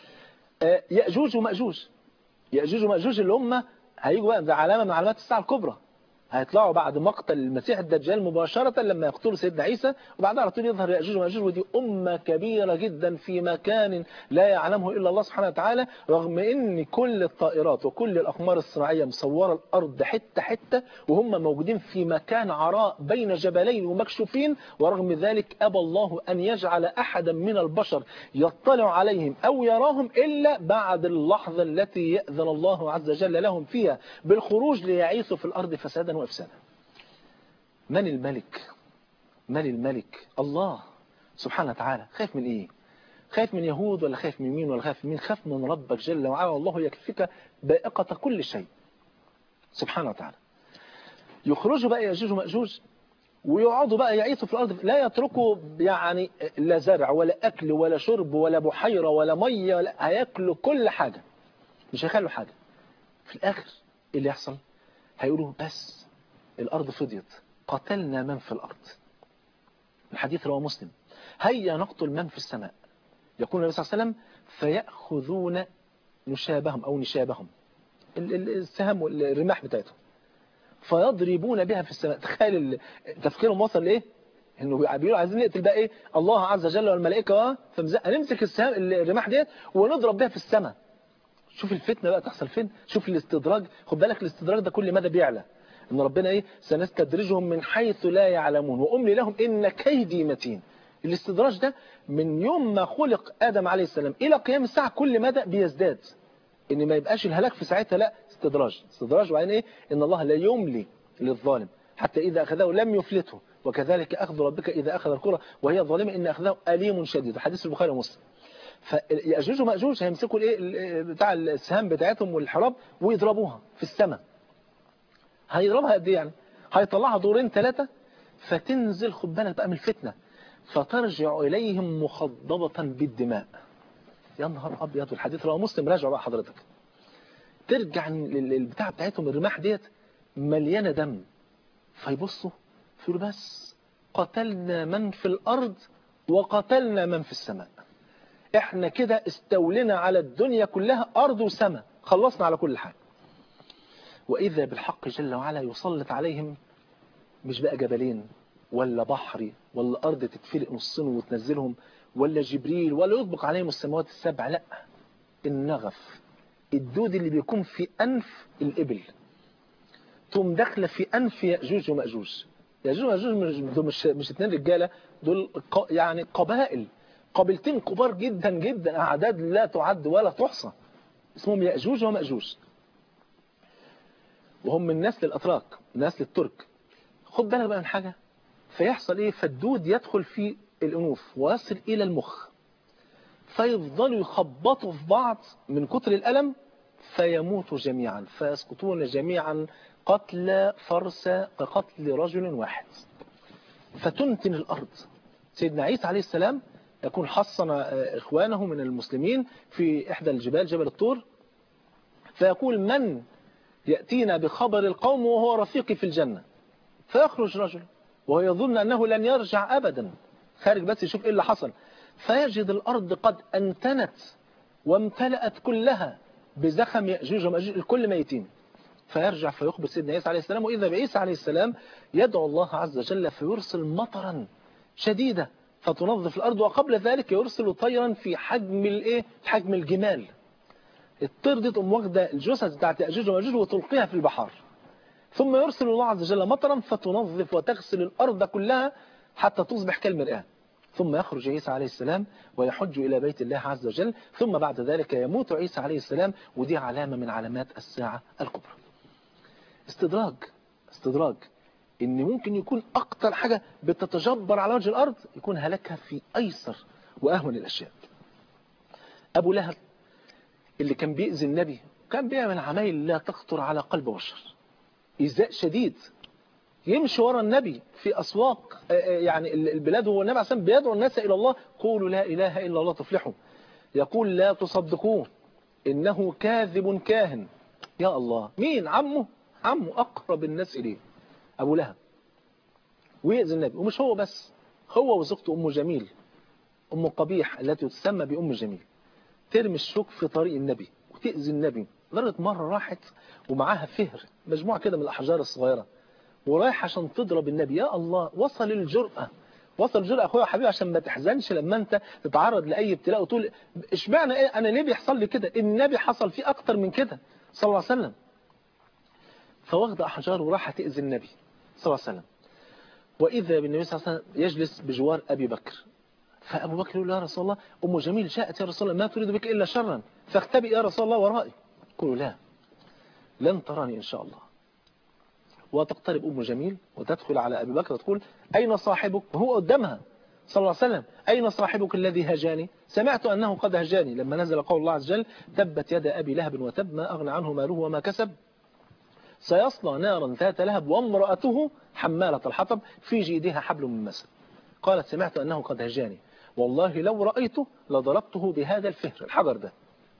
يأجوج ومأجوج يأجوج ومأجوج اللي هم هيجوا بقى ده علامة من علامات الساعة الكبرى هيطلعوا بعد مقتل المسيح الدجال مباشرة لما يقتلوا سيدنا عيسى وبعدها على طول يظهر يأجوج ومأجوج ودي أمة كبيرة جدا في مكان لا يعلمه إلا الله سبحانه وتعالى رغم إن كل الطائرات وكل الأقمار الصناعية مصورة الأرض حتة حتة وهم موجودين في مكان عراء بين جبلين ومكشوفين ورغم ذلك أبى الله أن يجعل أحدا من البشر يطلع عليهم أو يراهم إلا بعد اللحظة التي يأذن الله عز وجل لهم فيها بالخروج ليعيثوا في الأرض فسادا وإفسادا من الملك من الملك الله سبحانه وتعالى خايف من إيه خايف من يهود ولا خايف من مين ولا خايف من مين خاف من ربك جل وعلا والله يكفيك بائقة كل شيء سبحانه وتعالى يخرجوا بقى يأجوج ومأجوج ويقعدوا بقى يعيثوا في الأرض لا يتركوا يعني لا زرع ولا أكل ولا شرب ولا بحيرة ولا مية ولا هياكلوا كل حاجة مش هيخلوا حاجة في الآخر إيه اللي يحصل هيقولوا بس الأرض فضيت قتلنا من في الأرض الحديث رواه مسلم هيا نقتل من في السماء يقول النبي صلى الله عليه وسلم فيأخذون نشابهم أو نشابهم السهم والرماح بتاعتهم فيضربون بها في السماء تخيل تفكيرهم وصل لإيه انه بيقولوا عايزين نقتل بقى ايه الله عز وجل والملائكه فمزق هنمسك السهم الرماح ديت ونضرب بها في السماء شوف الفتنة بقى تحصل فين شوف الاستدراج خد بالك الاستدراج ده كل مدى بيعلى ان ربنا ايه سنستدرجهم من حيث لا يعلمون واملي لهم ان كيدي متين الاستدراج ده من يوم ما خلق ادم عليه السلام الى قيام الساعه كل مدى بيزداد ان ما يبقاش الهلاك في ساعتها لا استدراج استدراج وبعدين ايه ان الله لا يملي للظالم حتى اذا اخذه لم يفلته وكذلك اخذ ربك اذا اخذ القرى وهي ظالمه ان اخذه اليم شديد حديث البخاري ومسلم فيأجوج ومأجوج هيمسكوا الايه بتاع السهام بتاعتهم والحراب ويضربوها في السماء هيضربها قد ايه يعني هيطلعها دورين ثلاثة فتنزل خد بالك بقى من الفتنة فترجع إليهم مخضبة بالدماء يا نهار أبيض والحديث رواه مسلم راجع بقى حضرتك ترجع البتاع بتاعتهم الرماح ديت مليانة دم فيبصوا فيقولوا بس قتلنا من في الأرض وقتلنا من في السماء احنا كده استولينا على الدنيا كلها أرض وسماء خلصنا على كل حاجة وإذا بالحق جل وعلا يسلط عليهم مش بقى جبلين ولا بحر ولا أرض تتفلق نصين وتنزلهم ولا جبريل ولا يطبق عليهم السماوات السبع لا النغف الدود اللي بيكون في أنف الإبل تقوم داخله في أنف يأجوج ومأجوج يأجوج ومأجوج مش, مش, مش اتنين رجالة دول يعني قبائل قبيلتين كبار جدا جدا أعداد لا تعد ولا تحصى اسمهم يأجوج ومأجوج وهم من نسل الأتراك نسل الترك خد بالك بقى من حاجة فيحصل ايه فالدود يدخل في الأنوف ويصل إلى المخ فيفضلوا يخبطوا في بعض من كتر الألم فيموتوا جميعا فيسقطون جميعا قتل فرس كقتل رجل واحد فتنتن الأرض سيدنا عيسى عليه السلام يكون حصن إخوانه من المسلمين في إحدى الجبال جبل الطور فيقول من يأتينا بخبر القوم وهو رفيقي في الجنة فيخرج رجل وهو يظن أنه لن يرجع أبدا خارج بس يشوف إيه اللي حصل فيجد الأرض قد أنتنت وامتلأت كلها بزخم يأجوج ومأجوج الكل ميتين فيرجع فيخبر سيدنا عيسى عليه السلام وإذا بعيسى عليه السلام يدعو الله عز وجل فيرسل مطرا شديدة فتنظف الأرض وقبل ذلك يرسل طيرا في حجم الايه حجم الجمال الطير دي تقوم واخده الجثث بتاعت يأجوج ومأجوج وتلقيها في البحار ثم يرسل الله عز وجل مطرا فتنظف وتغسل الأرض كلها حتى تصبح كالمرآة ثم يخرج عيسى عليه السلام ويحج إلى بيت الله عز وجل ثم بعد ذلك يموت عيسى عليه السلام ودي علامة من علامات الساعة الكبرى استدراج استدراج ان ممكن يكون اكتر حاجة بتتجبر على وجه الارض يكون هلاكها في ايسر واهون الاشياء ابو لهب اللي كان بيأذي النبي كان بيعمل عمايل لا تخطر على قلب بشر إيذاء شديد يمشي ورا النبي في أسواق يعني البلاد هو النبي عشان بيدعو الناس إلى الله قولوا لا إله إلا الله تفلحوا يقول لا تصدقوه إنه كاذب كاهن يا الله مين عمه عمه أقرب الناس إليه أبو لهب ويأذي النبي ومش هو بس هو وزوجته أم جميل أم قبيح التي تسمى بأم جميل ترمي الشوك في طريق النبي وتأذي النبي لدرجة مرة راحت ومعاها فهر مجموعة كده من الأحجار الصغيرة ورايح عشان تضرب النبي يا الله وصل الجرأة وصل الجرأة أخويا وحبيبي عشان ما تحزنش لما أنت تتعرض لأي ابتلاء وتقول اشمعنى إيه أنا ليه بيحصل لي كده النبي حصل فيه أكتر من كده صلى الله عليه وسلم فواخد أحجار وراح تأذي النبي صلى الله عليه وسلم وإذا بالنبي صلى الله عليه وسلم يجلس بجوار أبي بكر فأبو بكر يقول يا رسول الله أم جميل جاءت يا رسول الله ما تريد بك إلا شرا فاختبئ يا رسول الله ورائي يقول لا لن تراني إن شاء الله وتقترب أم جميل وتدخل على أبي بكر وتقول أين صاحبك وهو قدامها صلى الله عليه وسلم أين صاحبك الذي هجاني سمعت أنه قد هجاني لما نزل قول الله عز وجل تبت يد أبي لهب وتب ما أغنى عنه ماله وما كسب سيصلى نارا ذات لهب وامرأته حمالة الحطب في جيدها حبل من مسد قالت سمعت أنه قد هجاني والله لو رأيته لضربته بهذا الفهر الحجر ده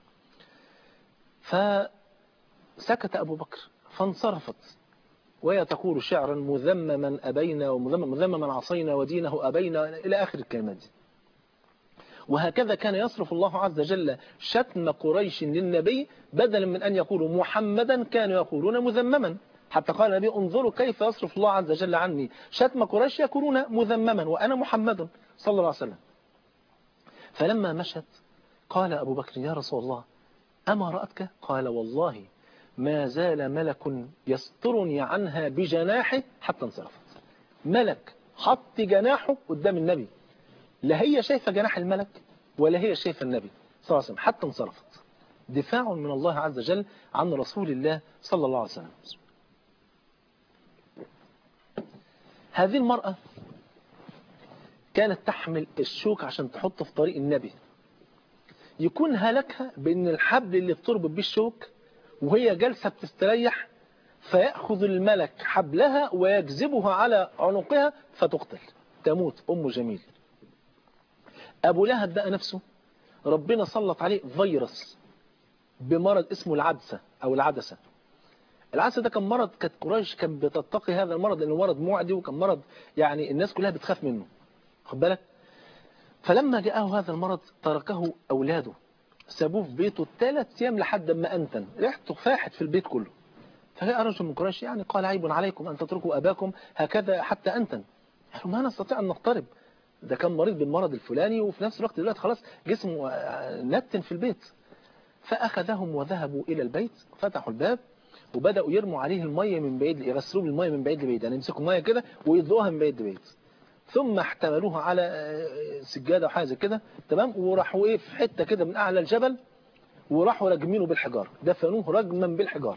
فسكت أبو بكر فانصرفت وهي تقول شعرا مذمما أبينا ومذمما عصينا ودينه أبينا إلى آخر الكلمات دي وهكذا كان يصرف الله عز وجل شتم قريش للنبي بدلا من أن يقولوا محمدا كانوا يقولون مذمما حتى قال النبي انظروا كيف يصرف الله عز وجل عني شتم قريش يقولون مذمما وأنا محمد صلى الله عليه وسلم فلما مشت قال أبو بكر يا رسول الله أما رأتك قال والله ما زال ملك يسترني عنها بجناحه حتى انصرفت ملك حط جناحه قدام النبي لا هي شايفة جناح الملك ولا هي شايفة النبي صلى الله عليه وسلم حتى انصرفت دفاع من الله عز وجل عن رسول الله صلى الله عليه وسلم هذه المرأة كانت تحمل الشوك عشان تحطه في طريق النبي يكون هلكها بأن الحبل اللي بتربط بيه الشوك وهي جالسة بتستريح فيأخذ الملك حبلها ويجذبها على عنقها فتقتل تموت أم جميل أبو لهب بقى نفسه ربنا سلط عليه فيروس بمرض اسمه العدسة أو العدسة العدسة ده كان مرض كانت قريش كان بتتقي هذا المرض لأنه مرض معدي وكان مرض يعني الناس كلها بتخاف منه خد بالك فلما جاءه هذا المرض تركه أولاده سابوه في بيته ثلاث أيام لحد ما أنتن ريحته فاحت في البيت كله فجاء رجل من قريش يعني قال عيب عليكم أن تتركوا أباكم هكذا حتى أنتن قالوا ما نستطيع أن نقترب ده كان مريض بالمرض الفلاني وفي نفس الوقت دلوقتي خلاص جسمه نتن في البيت فأخذهم وذهبوا إلى البيت فتحوا الباب وبدأوا يرموا عليه المية من بعيد يغسلوه بالمية من بعيد لبعيد يعني يمسكوا المية كده ويضلوها من بعيد لبعيد ثم احتملوها على سجادة وحاجة زي كده تمام وراحوا ايه في حتة كده من أعلى الجبل وراحوا رجمينه بالحجارة دفنوه رجما بالحجارة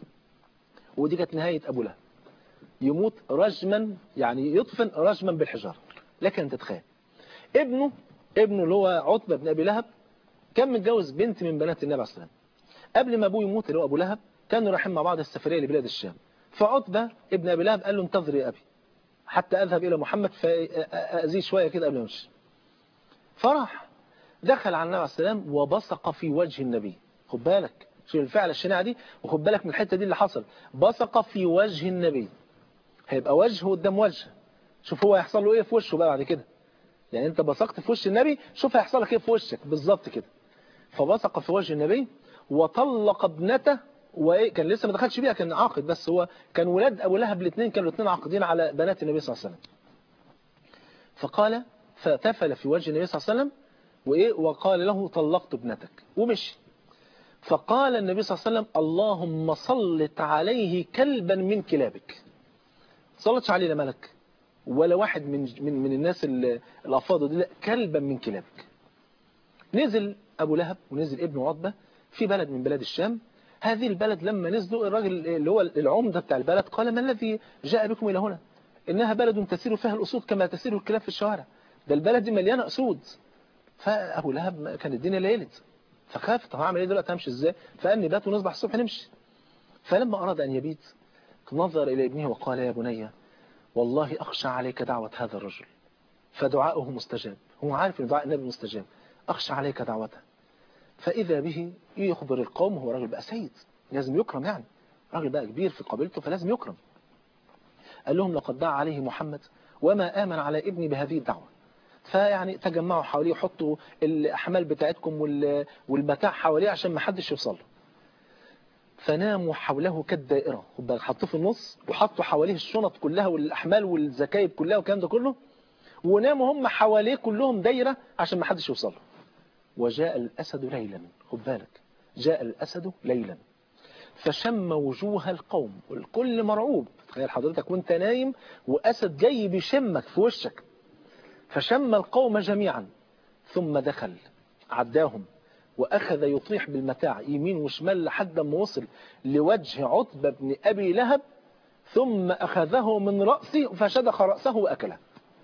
ودي كانت نهاية أبو لهب يموت رجما يعني يدفن رجما بالحجارة لكن انت تتخيل ابنه ابنه اللي هو عتبة بن أبي لهب كان متجوز بنت من بنات النبي عليه الصلاة والسلام قبل ما أبوه يموت اللي هو أبو لهب كانوا رايحين مع بعض السفرية لبلاد الشام فعتبة ابن أبي لهب قال له انتظر يا أبي حتى أذهب إلى محمد فأزيه شوية كده قبل ما يمشي فراح دخل على النبي عليه السلام وبصق في وجه النبي خد بالك شوف الفعل الشنيعة دي وخد بالك من الحتة دي اللي حصل بصق في وجه النبي هيبقى وجه قدام وجه شوف هو هيحصل له ايه في وشه بقى بعد كده يعني انت بصقت في وش النبي شوف هيحصل لك ايه في وشك بالظبط كده فبصق في وجه النبي وطلق ابنته وايه كان لسه ما دخلش بيها كان عاقد بس هو كان ولاد ابو لهب الاثنين كانوا الاثنين عاقدين على بنات النبي صلى الله عليه وسلم فقال فتفل في وجه النبي صلى الله عليه وسلم وايه وقال له طلقت ابنتك ومشي فقال النبي صلى الله عليه وسلم اللهم سلط عليه كلبا من كلابك سلطش عليه لا ملك ولا واحد من من من الناس الافاضل دي لا كلبا من كلابك نزل ابو لهب ونزل ابنه عتبه في بلد من بلاد الشام هذه البلد لما نزلوا الراجل اللي هو العمدة بتاع البلد قال ما الذي جاء بكم إلى هنا إنها بلد تسير فيها الأسود كما تسير الكلاب في الشوارع ده البلد دي مليانة أسود فأبو لهب كان الدنيا ليلت فخاف طب هعمل ايه دلوقتي همشي ازاي فقال نبات ونصبح الصبح نمشي فلما أراد أن يبيت نظر إلى ابنه وقال يا بني والله أخشى عليك دعوة هذا الرجل فدعاؤه مستجاب هو عارف ان دعاء النبي مستجاب أخشى عليك دعوته فإذا به يخبر القوم هو راجل بقى سيد لازم يكرم يعني راجل بقى كبير في قبيلته فلازم يكرم قال لهم لقد دعا عليه محمد وما آمن على ابني بهذه الدعوة فيعني تجمعوا حواليه وحطوا الأحمال بتاعتكم والمتاع حواليه عشان ما حدش يوصل له فناموا حوله كالدائرة خد بالك حطوه في النص وحطوا حواليه الشنط كلها والأحمال والزكايب كلها والكلام ده كله وناموا هم حواليه كلهم دايرة عشان ما حدش يوصل له وجاء الأسد ليلا خد بالك جاء الأسد ليلا فشم وجوه القوم والكل مرعوب تخيل حضرتك وانت نايم وأسد جاي بيشمك في وشك فشم القوم جميعا ثم دخل عداهم وأخذ يطيح بالمتاع يمين وشمال لحد ما وصل لوجه عتبة بن أبي لهب ثم أخذه من رأسه فشدخ رأسه وأكله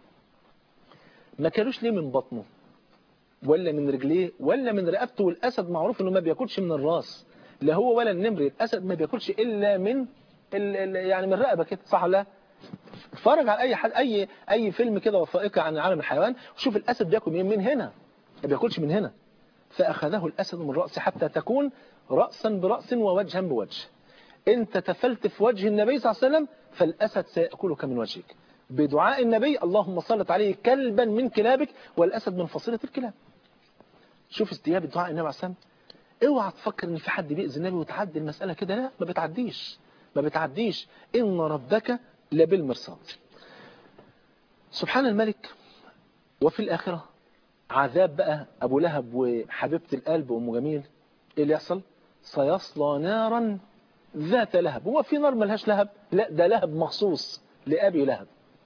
ما كانوش ليه من بطنه ولا من رجليه ولا من رقبته والأسد معروف انه ما بياكلش من الراس لا هو ولا النمر الأسد ما بياكلش إلا من ال ال يعني من الرقبة كده صح ولا اتفرج على أي حد أي أي فيلم كده وثائقي عن عالم الحيوان وشوف الأسد بياكل من, من هنا ما بياكلش من هنا فأخذه الأسد من رأسه حتى تكون رأسا برأس ووجها بوجه انت تفلت في وجه النبي صلى الله عليه وسلم فالأسد سيأكلك من وجهك بدعاء النبي اللهم صلت عليه كلبا من كلابك والأسد من فصيلة الكلاب شوف استجابة دعاء النبي عليه الصلاة والسلام اوعى تفكر ان في حد بيأذي النبي وتعدي المسألة كده لا ما بتعديش ما بتعديش ان ربك لبالمرصاد سبحان الملك وفي الآخرة عذاب بقى أبو لهب وحبيبة القلب أم جميل ايه اللي يحصل سيصلى نارا ذات لهب هو في نار ملهاش لهب لا ده لهب مخصوص لأبي لهب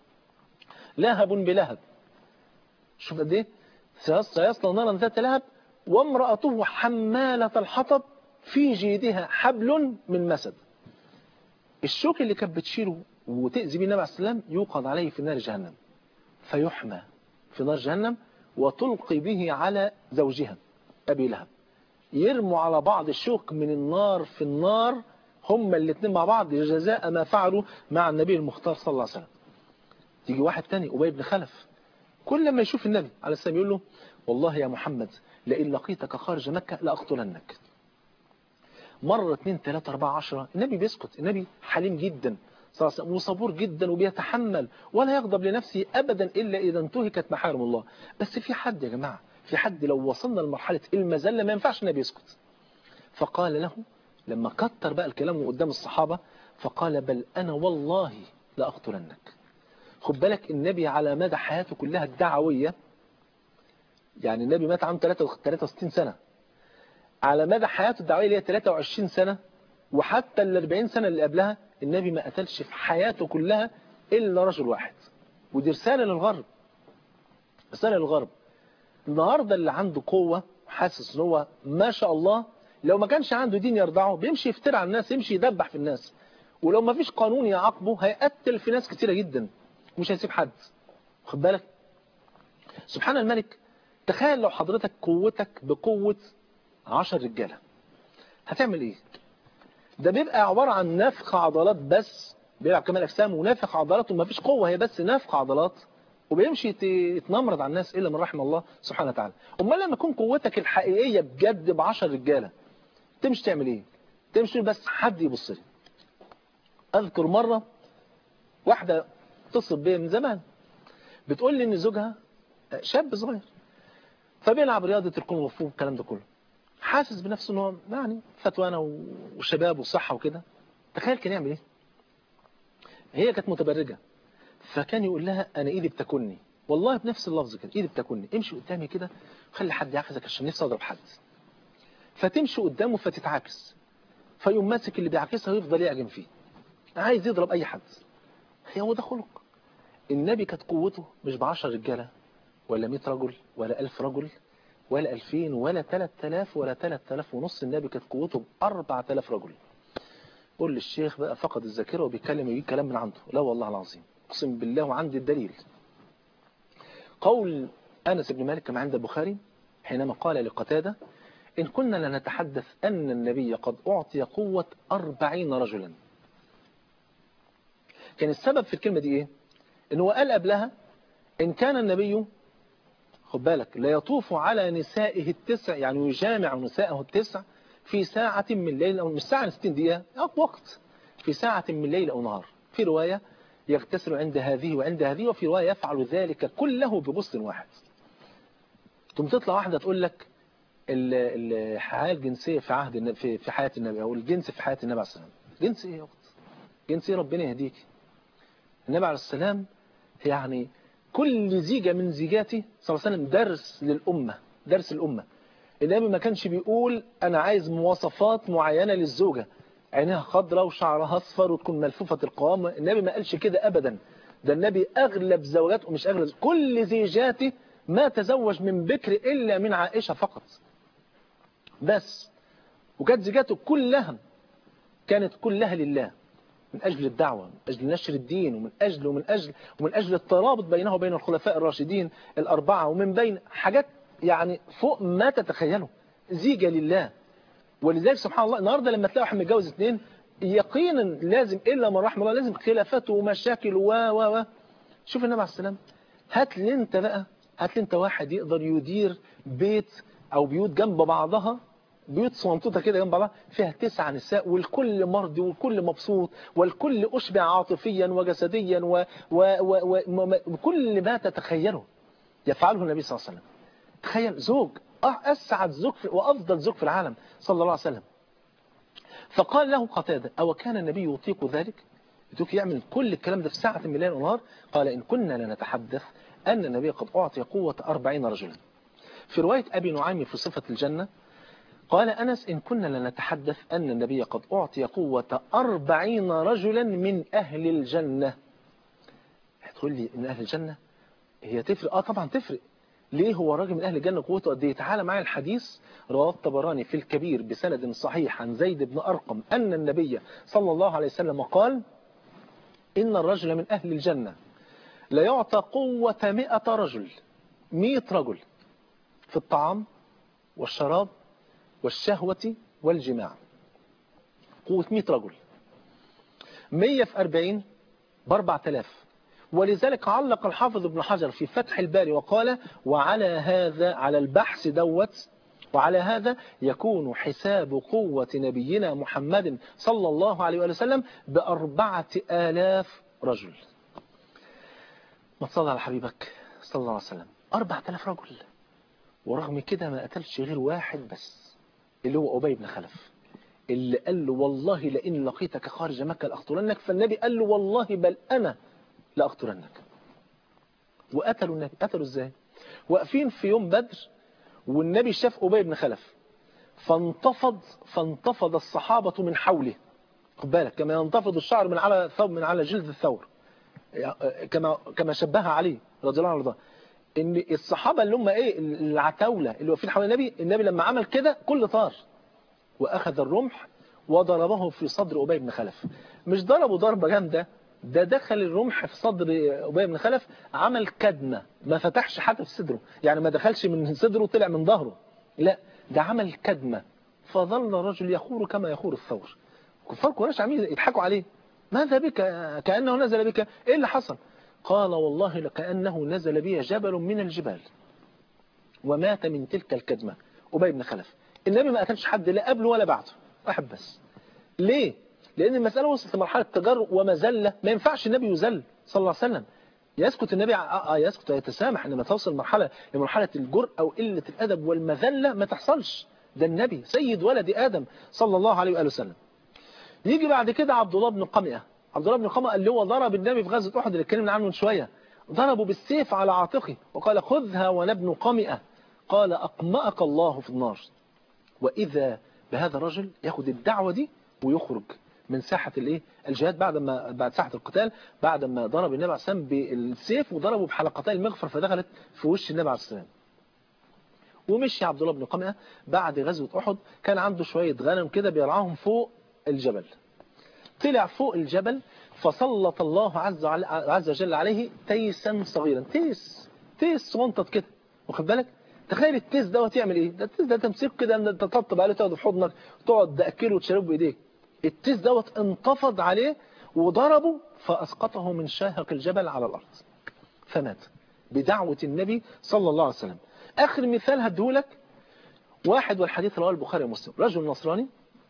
لهب بلهب شوف قد ايه سيصلى نارا ذات لهب وامرأته حمالة الحطب في جيدها حبل من مسد الشوك اللي كانت بتشيله وتأذي به النبي عليه السلام يوقد عليه في نار جهنم فيحمى في نار جهنم وتلقي به على زوجها أبي لهب يرموا على بعض الشوك من النار في النار هما الاثنين مع بعض جزاء ما فعلوا مع النبي المختار صلى الله عليه وسلم تيجي واحد تاني أبي بن خلف كل ما يشوف النبي عليه السلام يقول له والله يا محمد لئن لقيتك خارج مكة لأقتلنك مرة اثنين ثلاثة أربعة عشرة النبي بيسكت النبي حليم جدا صلى الله عليه وسلم وصبور جدا وبيتحمل ولا يغضب لنفسه أبدا إلا إذا انتهكت محارم الله بس في حد يا جماعة في حد لو وصلنا لمرحلة المذلة ما ينفعش النبي يسكت فقال له لما كتر بقى الكلام قدام الصحابة فقال بل أنا والله لأقتلنك خد بالك النبي على مدى حياته كلها الدعوية يعني النبي مات عنده 63 سنة على مدى حياته الدعوية اللي هي 23 سنة وحتى ال 40 سنة اللي قبلها النبي ما قتلش في حياته كلها إلا رجل واحد ودي رسالة للغرب رسالة للغرب النهاردة اللي عنده قوة حاسس ان هو ما شاء الله لو ما كانش عنده دين يرضعه بيمشي يفترع على الناس يمشي يدبح في الناس ولو ما فيش قانون يعاقبه هيقتل في ناس كتيرة جدا مش هيسيب حد خد بالك سبحان الملك تخيل لو حضرتك قوتك بقوة عشر رجالة هتعمل ايه ده بيبقى عبارة عن نفخ عضلات بس بيلعب كمال أجسام ونافخ عضلات وما فيش قوة هي بس نفخ عضلات وبيمشي يتنمرض على الناس إلا من رحم الله سبحانه وتعالى أمال لما يكون قوتك الحقيقية بجد بعشر رجالة تمشي تعمل ايه تمشي بس حد يبص لي أذكر مرة واحدة اتصل بيا من زمان بتقول لي ان زوجها شاب صغير فبيلعب رياضة الكون والفوق الكلام ده كله حاسس بنفسه ان هو يعني فتوانة وشباب وصحة وكده تخيل كان يعمل ايه هي كانت متبرجة فكان يقول لها انا ايدي بتاكلني والله بنفس اللفظ كده ايدي بتاكلني امشي قدامي كده خلي حد يعكسك عشان نفسي اضرب حد فتمشي قدامه فتتعاكس فيقوم ماسك اللي بيعكسها ويفضل يعجن فيه عايز يضرب اي حد هي هو ده خلق النبي كانت قوته مش بعشر رجالة ولا مئة رجل ولا ألف رجل ولا ألفين ولا تلات تلاف ولا تلات تلاف ونص النبي كانت قوته بأربع تلاف رجل قول للشيخ بقى فقد الذاكرة وبيتكلم يجيب كلام من عنده لا والله العظيم اقسم بالله وعندي الدليل قول أنس بن مالك كما عند البخاري حينما قال لقتادة إن كنا لنتحدث أن النبي قد أعطي قوة أربعين رجلا كان السبب في الكلمة دي إيه إن هو قال قبلها إن كان النبي خد بالك لا يطوف على نسائه التسع يعني يجامع نسائه التسع في ساعة من ليل أو مش ساعة 60 دقيقة أو وقت في ساعة من ليل أو نهار في رواية يغتسل عند هذه وعند هذه وفي رواية يفعل ذلك كله ببص واحد ثم تطلع واحدة تقول لك الحياة الجنسية في عهد في في حياة النبي أو الجنس في حياة النبي عليه السلام جنس إيه يا أخت جنس إيه ربنا يهديك النبي عليه السلام يعني كل زيجة من زيجاتي صلى الله عليه وسلم درس للأمة درس الأمة النبي ما كانش بيقول أنا عايز مواصفات معينة للزوجة عينها خضراء وشعرها أصفر وتكون ملفوفة القوام النبي ما قالش كده أبدا ده النبي أغلب زوجاته مش أغلب كل زيجاته ما تزوج من بكر إلا من عائشة فقط بس وكانت زيجاته كلها كانت كلها لله من أجل الدعوة من أجل نشر الدين ومن أجل ومن أجل ومن أجل الترابط بينه وبين الخلفاء الراشدين الأربعة ومن بين حاجات يعني فوق ما تتخيلوا زيجة لله ولذلك سبحان الله النهاردة لما تلاقي واحد متجوز اثنين يقينا لازم إلا من رحمه الله لازم خلافات ومشاكل و و و شوف النبي عليه السلام هات لي انت بقى هات لي انت واحد يقدر يدير بيت أو بيوت جنب بعضها بيوت صنطوطة كده جنب بعضها فيها تسع نساء والكل مرضي والكل مبسوط والكل أشبع عاطفيا وجسديا وكل ما تتخيله يفعله النبي صلى الله عليه وسلم تخيل زوج أسعد زوج وأفضل زوج في العالم صلى الله عليه وسلم فقال له قتادة أو كان النبي يطيق ذلك يطيق يعمل كل الكلام ده في ساعة من الليل ونهار قال إن كنا لنتحدث أن النبي قد أعطي قوة أربعين رجلا في رواية أبي نعيم في صفة الجنة قال أنس إن كنا لنتحدث أن النبي قد أعطي قوة أربعين رجلا من أهل الجنة هتقول لي من أهل الجنة هي تفرق آه طبعا تفرق ليه هو راجل من أهل الجنة قوته قد ايه تعالى معايا الحديث رواه الطبراني في الكبير بسند صحيح عن زيد بن أرقم أن النبي صلى الله عليه وسلم قال إن الرجل من أهل الجنة لا يعطى قوة مئة رجل مئة رجل في الطعام والشراب والشهوة والجماع قوة مئة رجل مية في أربعين بأربع تلاف ولذلك علق الحافظ ابن حجر في فتح الباري وقال وعلى هذا على البحث دوت وعلى هذا يكون حساب قوة نبينا محمد صلى الله عليه وسلم بأربعة آلاف رجل ما تصلى على حبيبك صلى الله عليه وسلم أربعة آلاف رجل ورغم كده ما قتلش غير واحد بس اللي هو أبي بن خلف اللي قال له والله لئن لقيتك خارج مكة لأقتلنك فالنبي قال له والله بل أنا لأقتلنك وقتلوا النبي قتلوا ازاي واقفين في يوم بدر والنبي شاف أبي بن خلف فانتفض فانتفض الصحابة من حوله خد بالك كما ينتفض الشعر من على ثوب من على جلد الثور كما كما شبهها عليه رضي الله عنه ان الصحابة اللي هم ايه العتاولة اللي واقفين حول النبي النبي لما عمل كده كل طار واخذ الرمح وضربه في صدر أبي بن خلف مش ضربه ضربة جامدة ده دخل الرمح في صدر أبي بن خلف عمل كدمة ما فتحش حتى في صدره يعني ما دخلش من صدره طلع من ظهره لا ده عمل كدمة فظل الرجل يخور كما يخور الثور كفار قريش عاملين يضحكوا عليه ماذا بك كأنه نزل بك ايه اللي حصل قال والله لكأنه نزل بي جبل من الجبال ومات من تلك الكدمة أبي بن خلف النبي ما قتلش حد لا قبله ولا بعده واحد بس ليه لأن المسألة وصلت لمرحلة تجر ومزلة ما ينفعش النبي يزل صلى الله عليه وسلم يسكت النبي آه يسكت ويتسامح إنما توصل مرحلة لمرحلة الجرء أو قلة الأدب والمذلة ما تحصلش ده النبي سيد ولد آدم صلى الله عليه وآله وسلم يجي بعد كده عبد الله بن قمئة عبد الله بن قمئة اللي هو ضرب النبي في غزوة أحد اللي اتكلمنا عنه من شوية ضربه بالسيف على عاتقه وقال خذها وانا ابن قمئة قال أقمأك الله في النار وإذا بهذا الرجل ياخد الدعوة دي ويخرج من ساحة الايه الجهاد بعد ما بعد ساحة القتال بعد ما ضرب النبي عليه السلام بالسيف وضربه بحلقتي المغفر فدخلت في وش النبي عليه السلام ومشي عبد الله بن قمئة بعد غزوة أحد كان عنده شوية غنم كده بيرعاهم فوق الجبل طلع فوق الجبل فسلط الله عز, عز وجل عليه تيسا صغيرا تيس تيس صغنطط كده واخد بالك تخيل التيس دوت يعمل ايه ده التيس ده تمسك كده انت تطبطب عليه تقعد في حضنك تقعد تاكله وتشربه بايديك التيس دوت انتفض عليه وضربه فاسقطه من شاهق الجبل على الارض فمات بدعوة النبي صلى الله عليه وسلم اخر مثال هديهولك واحد والحديث رواه البخاري ومسلم رجل نصراني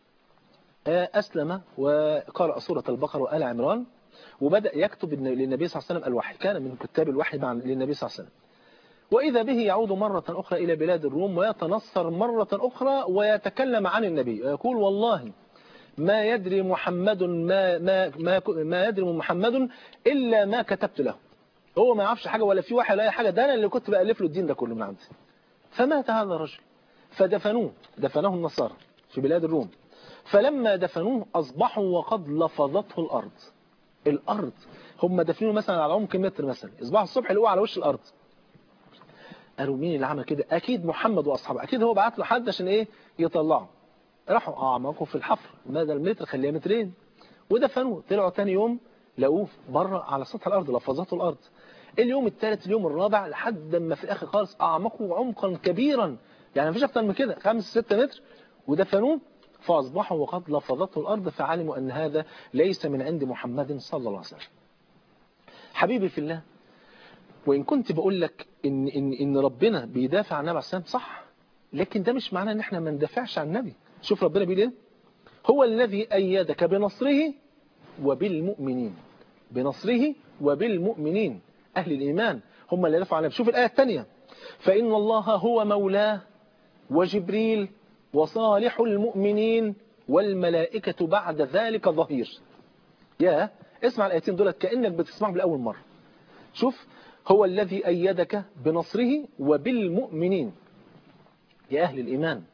أسلم وقرأ سورة البقرة وآل عمران وبدأ يكتب للنبي صلى الله عليه وسلم الوحي كان من كتاب الوحي مع للنبي صلى الله عليه وسلم وإذا به يعود مرة أخرى إلى بلاد الروم ويتنصر مرة أخرى ويتكلم عن النبي ويقول والله ما يدري محمد ما, ما, ما, ما يدري محمد إلا ما كتبت له هو ما يعرفش حاجة ولا في واحد ولا أي حاجة ده أنا اللي كنت بألف له الدين ده كله من عندي فمات هذا الرجل فدفنوه دفنه النصارى في بلاد الروم فلما دفنوه أصبحوا وقد لفظته الأرض الأرض هم دفنوه مثلا على عمق متر مثلا اصبحوا الصبح لقوه على وش الأرض قالوا مين اللي عمل كده أكيد محمد وأصحابه أكيد هو بعت له حد عشان إيه يطلعه راحوا أعمقوا في الحفر مدى المتر خليها مترين ودفنوه طلعوا تاني يوم لقوه بره على سطح الأرض لفظته الأرض اليوم الثالث اليوم الرابع لحد ما في الآخر خالص أعمقوا عمقا كبيرا يعني مفيش أكتر من كده 5 6 متر ودفنوه فأصبحوا وقد لفظته الأرض فعلموا أن هذا ليس من عند محمد صلى الله عليه وسلم حبيبي في الله وإن كنت بقول لك إن, إن, إن ربنا بيدافع عن النبي عليه السلام صح لكن ده مش معناه إن إحنا ما ندافعش عن النبي شوف ربنا بيقول إيه هو الذي أيدك بنصره وبالمؤمنين بنصره وبالمؤمنين أهل الإيمان هم اللي دافعوا عن النبي شوف الآية الثانية فإن الله هو مولاه وجبريل وصالح المؤمنين والملائكة بعد ذلك ظهير يا اسمع الآيتين دولت كأنك بتسمعهم لأول مرة شوف هو الذي أيدك بنصره وبالمؤمنين يا أهل الإيمان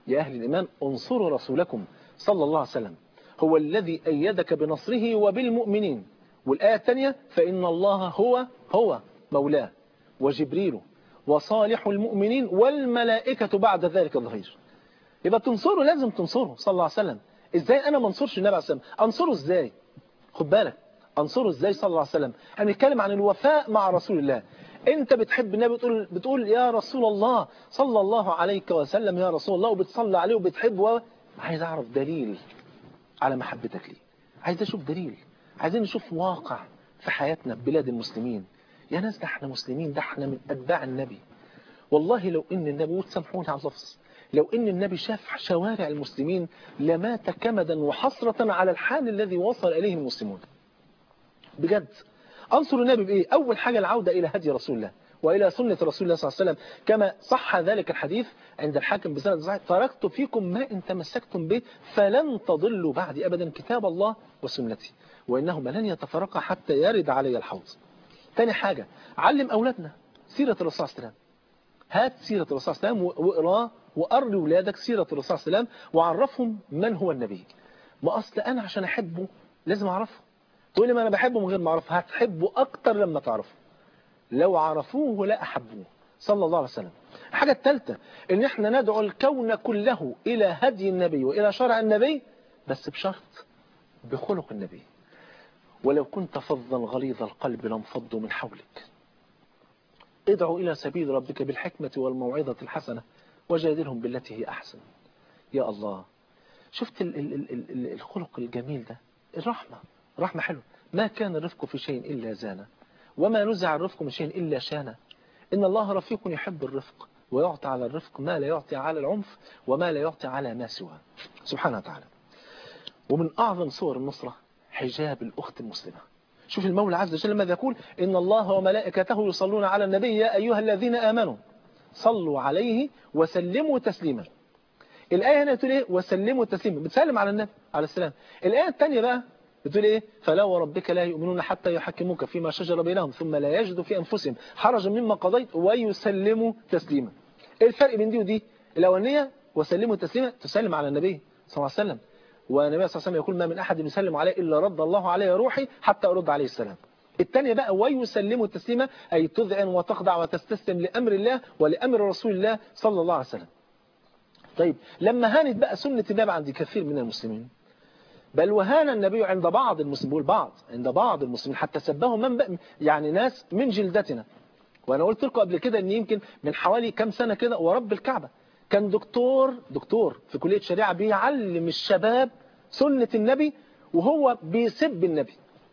يا أهل الإيمان انصروا رسولكم صلى الله عليه وسلم هو الذي أيدك بنصره وبالمؤمنين والآية الثانية فإن الله هو هو مولاه وجبريل وصالح المؤمنين والملائكة بعد ذلك ظهير يبقى تنصره لازم تنصره صلى الله عليه وسلم ازاي انا ما انصرش النبي عليه الصلاه والسلام انصره ازاي خد بالك انصره ازاي صلى الله عليه وسلم احنا بنتكلم عن الوفاء مع رسول الله انت بتحب النبي بتقول بتقول يا رسول الله صلى الله عليك وسلم يا رسول الله وبتصلي عليه وبتحبه عايز اعرف دليل على محبتك ليه عايز اشوف دليل عايزين نشوف واقع في حياتنا في بلاد المسلمين يا ناس ده احنا مسلمين ده احنا من اتباع النبي والله لو ان النبي وتسامحوني على اللفظ لو ان النبي شاف شوارع المسلمين لمات كمدا وحسرة على الحال الذي وصل اليه المسلمون بجد انصر النبي بايه اول حاجة العودة الى هدي رسول الله والى سنة رسول الله صلى الله عليه وسلم كما صح ذلك الحديث عند الحاكم بسند صحيح تركت فيكم ما ان تمسكتم به فلن تضلوا بعدي ابدا كتاب الله وسنتي وانهما لن يتفرقا حتى يرد علي الحوض تاني حاجة علم اولادنا سيرة الرسول صلى الله عليه وسلم هات سيرة الرسول صلى الله عليه وسلم واقراه وقري ولادك سيرة الرسول صلى الله عليه وسلم وعرفهم من هو النبي ما أصل أنا عشان أحبه لازم أعرفه تقول لي ما أنا بحبه من غير ما أعرفه هتحبه أكتر لما تعرفه لو عرفوه لا أحبوه صلى الله عليه وسلم الحاجة الثالثة إن إحنا ندعو الكون كله إلى هدي النبي وإلى شرع النبي بس بشرط بخلق النبي ولو كنت فظا غليظ القلب لانفضوا من حولك ادعو إلى سبيل ربك بالحكمة والموعظة الحسنة وجادلهم بالتي هي أحسن يا الله شفت ال ال ال ال الخلق الجميل ده الرحمة رحمة حلوة ما كان الرفق في شيء إلا زانه وما نزع الرفق من شيء إلا شانه إن الله رفيق يحب الرفق ويعطي على الرفق ما لا يعطي على العنف وما لا يعطي على ما سواه سبحانه وتعالى ومن أعظم صور النصرة حجاب الأخت المسلمة شوف المولى عز وجل ماذا يقول إن الله وملائكته يصلون على النبي يا أيها الذين آمنوا صلوا عليه وسلموا تسليما الآية هنا بتقول إيه وسلموا تسليما بتسلم على النبي عليه السلام الآية الثانية بقى بتقول إيه فلا وربك لا يؤمنون حتى يحكموك فيما شجر بينهم ثم لا يجدوا في أنفسهم حرجا مما قضيت ويسلموا تسليما إيه الفرق بين دي ودي الأولانية وسلموا تسليما تسلم على النبي صلى الله عليه وسلم والنبي صلى الله عليه وسلم يقول ما من أحد يسلم عليه إلا رد الله عليه روحي حتى أرد عليه السلام الثانية بقى ويسلموا التسليمة أي تذعن وتخضع وتستسلم لأمر الله ولأمر رسول الله صلى الله عليه وسلم طيب لما هانت بقى سنة النبي عند كثير من المسلمين بل وهان النبي عند بعض المسلمين بقول بعض عند بعض المسلمين حتى سبهم من بقى يعني ناس من جلدتنا وانا قلت لكم قبل كده ان يمكن من حوالي كام سنة كده ورب الكعبة كان دكتور دكتور في كلية شريعة بيعلم الشباب سنة النبي وهو بيسب النبي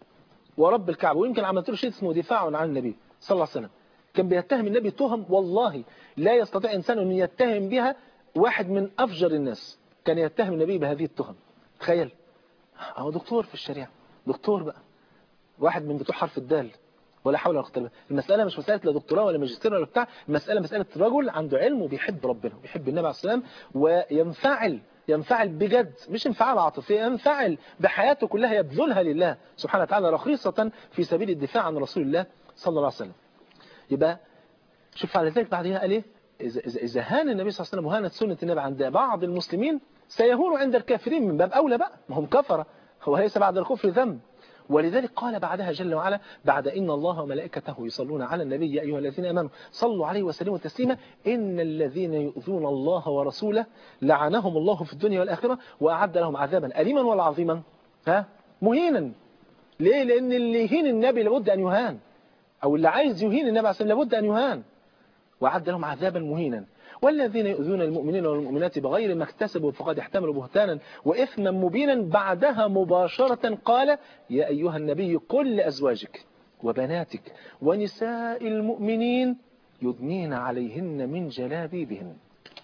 ورب الكعبة ويمكن عملت له شيء اسمه دفاع عن النبي صلى الله عليه وسلم كان بيتهم النبي تهم والله لا يستطيع إنسان أن يتهم بها واحد من أفجر الناس كان يتهم النبي بهذه التهم تخيل هو دكتور في الشريعة دكتور بقى واحد من بتوع حرف الدال ولا حول ولا قوه الا بالله المساله مش مساله لا دكتوراه ولا ماجستير ولا بتاع المساله مساله رجل عنده علم وبيحب ربنا وبيحب النبي عليه السلام وينفعل ينفعل بجد مش انفعال عاطفي ينفعل بحياته كلها يبذلها لله سبحانه وتعالى رخيصة في سبيل الدفاع عن رسول الله صلى الله عليه وسلم يبقى شوف على ذلك بعدها قال ايه إذا, إذا, إذا هان النبي صلى الله عليه وسلم وهانت سنة النبي عند بعض المسلمين سيهون عند الكافرين من باب أولى بقى ما هم كفرة هو ليس بعد الكفر ذنب ولذلك قال بعدها جل وعلا بعد إن الله وملائكته يصلون على النبي يا أيها الذين أمنوا صلوا عليه وسلموا تسليما إن الذين يؤذون الله ورسوله لعنهم الله في الدنيا والآخرة وأعد لهم عذابا أليما ولا عظيما ها مهينا ليه لأن اللي يهين النبي لابد أن يهان أو اللي عايز يهين النبي عليه الصلاة لابد أن يهان وأعد لهم عذابا مهينا والذين يؤذون المؤمنين والمؤمنات بغير ما اكتسبوا فقد احتملوا بهتانا وإثما مبينا بعدها مباشرة قال يا أيها النبي قل لأزواجك وبناتك ونساء المؤمنين يدنين عليهن من جلابيبهن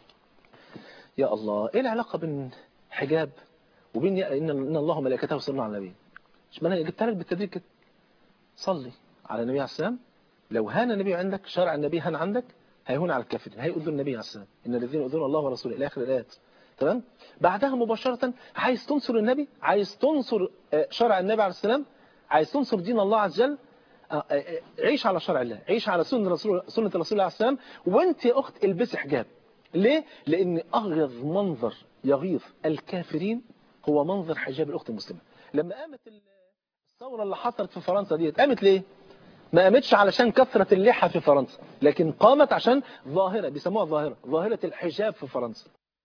يا الله ايه العلاقة بين حجاب وبين إن, إن الله ملائكته يصلون على النبي مش ما انا جبتها لك بالتدريج كده صلي على النبي عليه السلام لو هان النبي عندك شرع النبي هان عندك هيهون على الكافرين هيؤذوا النبي عليه السلام ان الذين يؤذون الله ورسوله الى اخر الايات تمام بعدها مباشرة عايز تنصر النبي عايز تنصر شرع النبي عليه السلام عايز تنصر دين الله عز وجل عيش على شرع الله عيش على سنة رسول سنة رسول الله عليه السلام وانت يا اخت البسي حجاب ليه؟ لأن أغيظ منظر يغيظ الكافرين هو منظر حجاب الأخت المسلمة لما قامت الثورة اللي حصلت في فرنسا دي قامت ليه؟ ما قامتش علشان كثرة اللحى في فرنسا لكن قامت عشان ظاهرة بيسموها ظاهرة ظاهرة الحجاب في فرنسا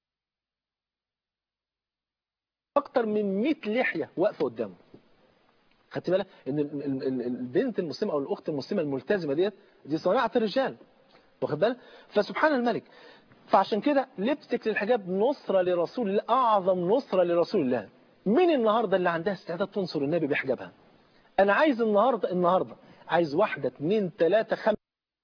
أكتر من 100 لحية واقفة قدامه خدت بالك ان البنت المسلمة أو الأخت المسلمة الملتزمة ديت دي صناعة الرجال واخد بالك فسبحان الملك فعشان كده لبسك للحجاب نصرة لرسول الله أعظم نصرة لرسول الله مين النهاردة اللي عندها استعداد تنصر النبي بحجابها أنا عايز النهاردة النهاردة عايز واحدة اتنين تلاتة خمسة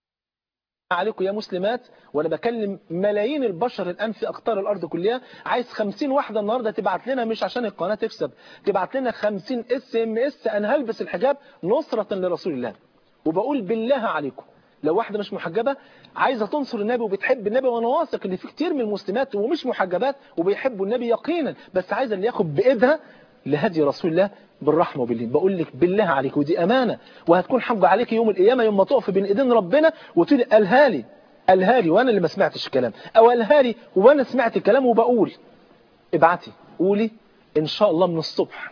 عليكم يا مسلمات وانا بكلم ملايين البشر الان في اقطار الارض كلها عايز 50 واحده النهارده تبعت لنا مش عشان القناه تكسب تبعت لنا 50 اس ام اس انا هلبس الحجاب نصره لرسول الله وبقول بالله عليكم لو واحده مش محجبه عايزه تنصر النبي وبتحب النبي وانا واثق ان في كتير من المسلمات ومش محجبات وبيحبوا النبي يقينا بس عايزه اللي ياخد بايدها لهدي رسول الله بالرحمة وباللين بقول لك بالله عليك ودي أمانة وهتكون حجة عليك يوم القيامة يوم ما تقف بين إيدين ربنا وتقول الهالي الهالي وأنا اللي ما سمعتش الكلام أو الهالي وأنا سمعت الكلام وبقول ابعتي قولي إن شاء الله من الصبح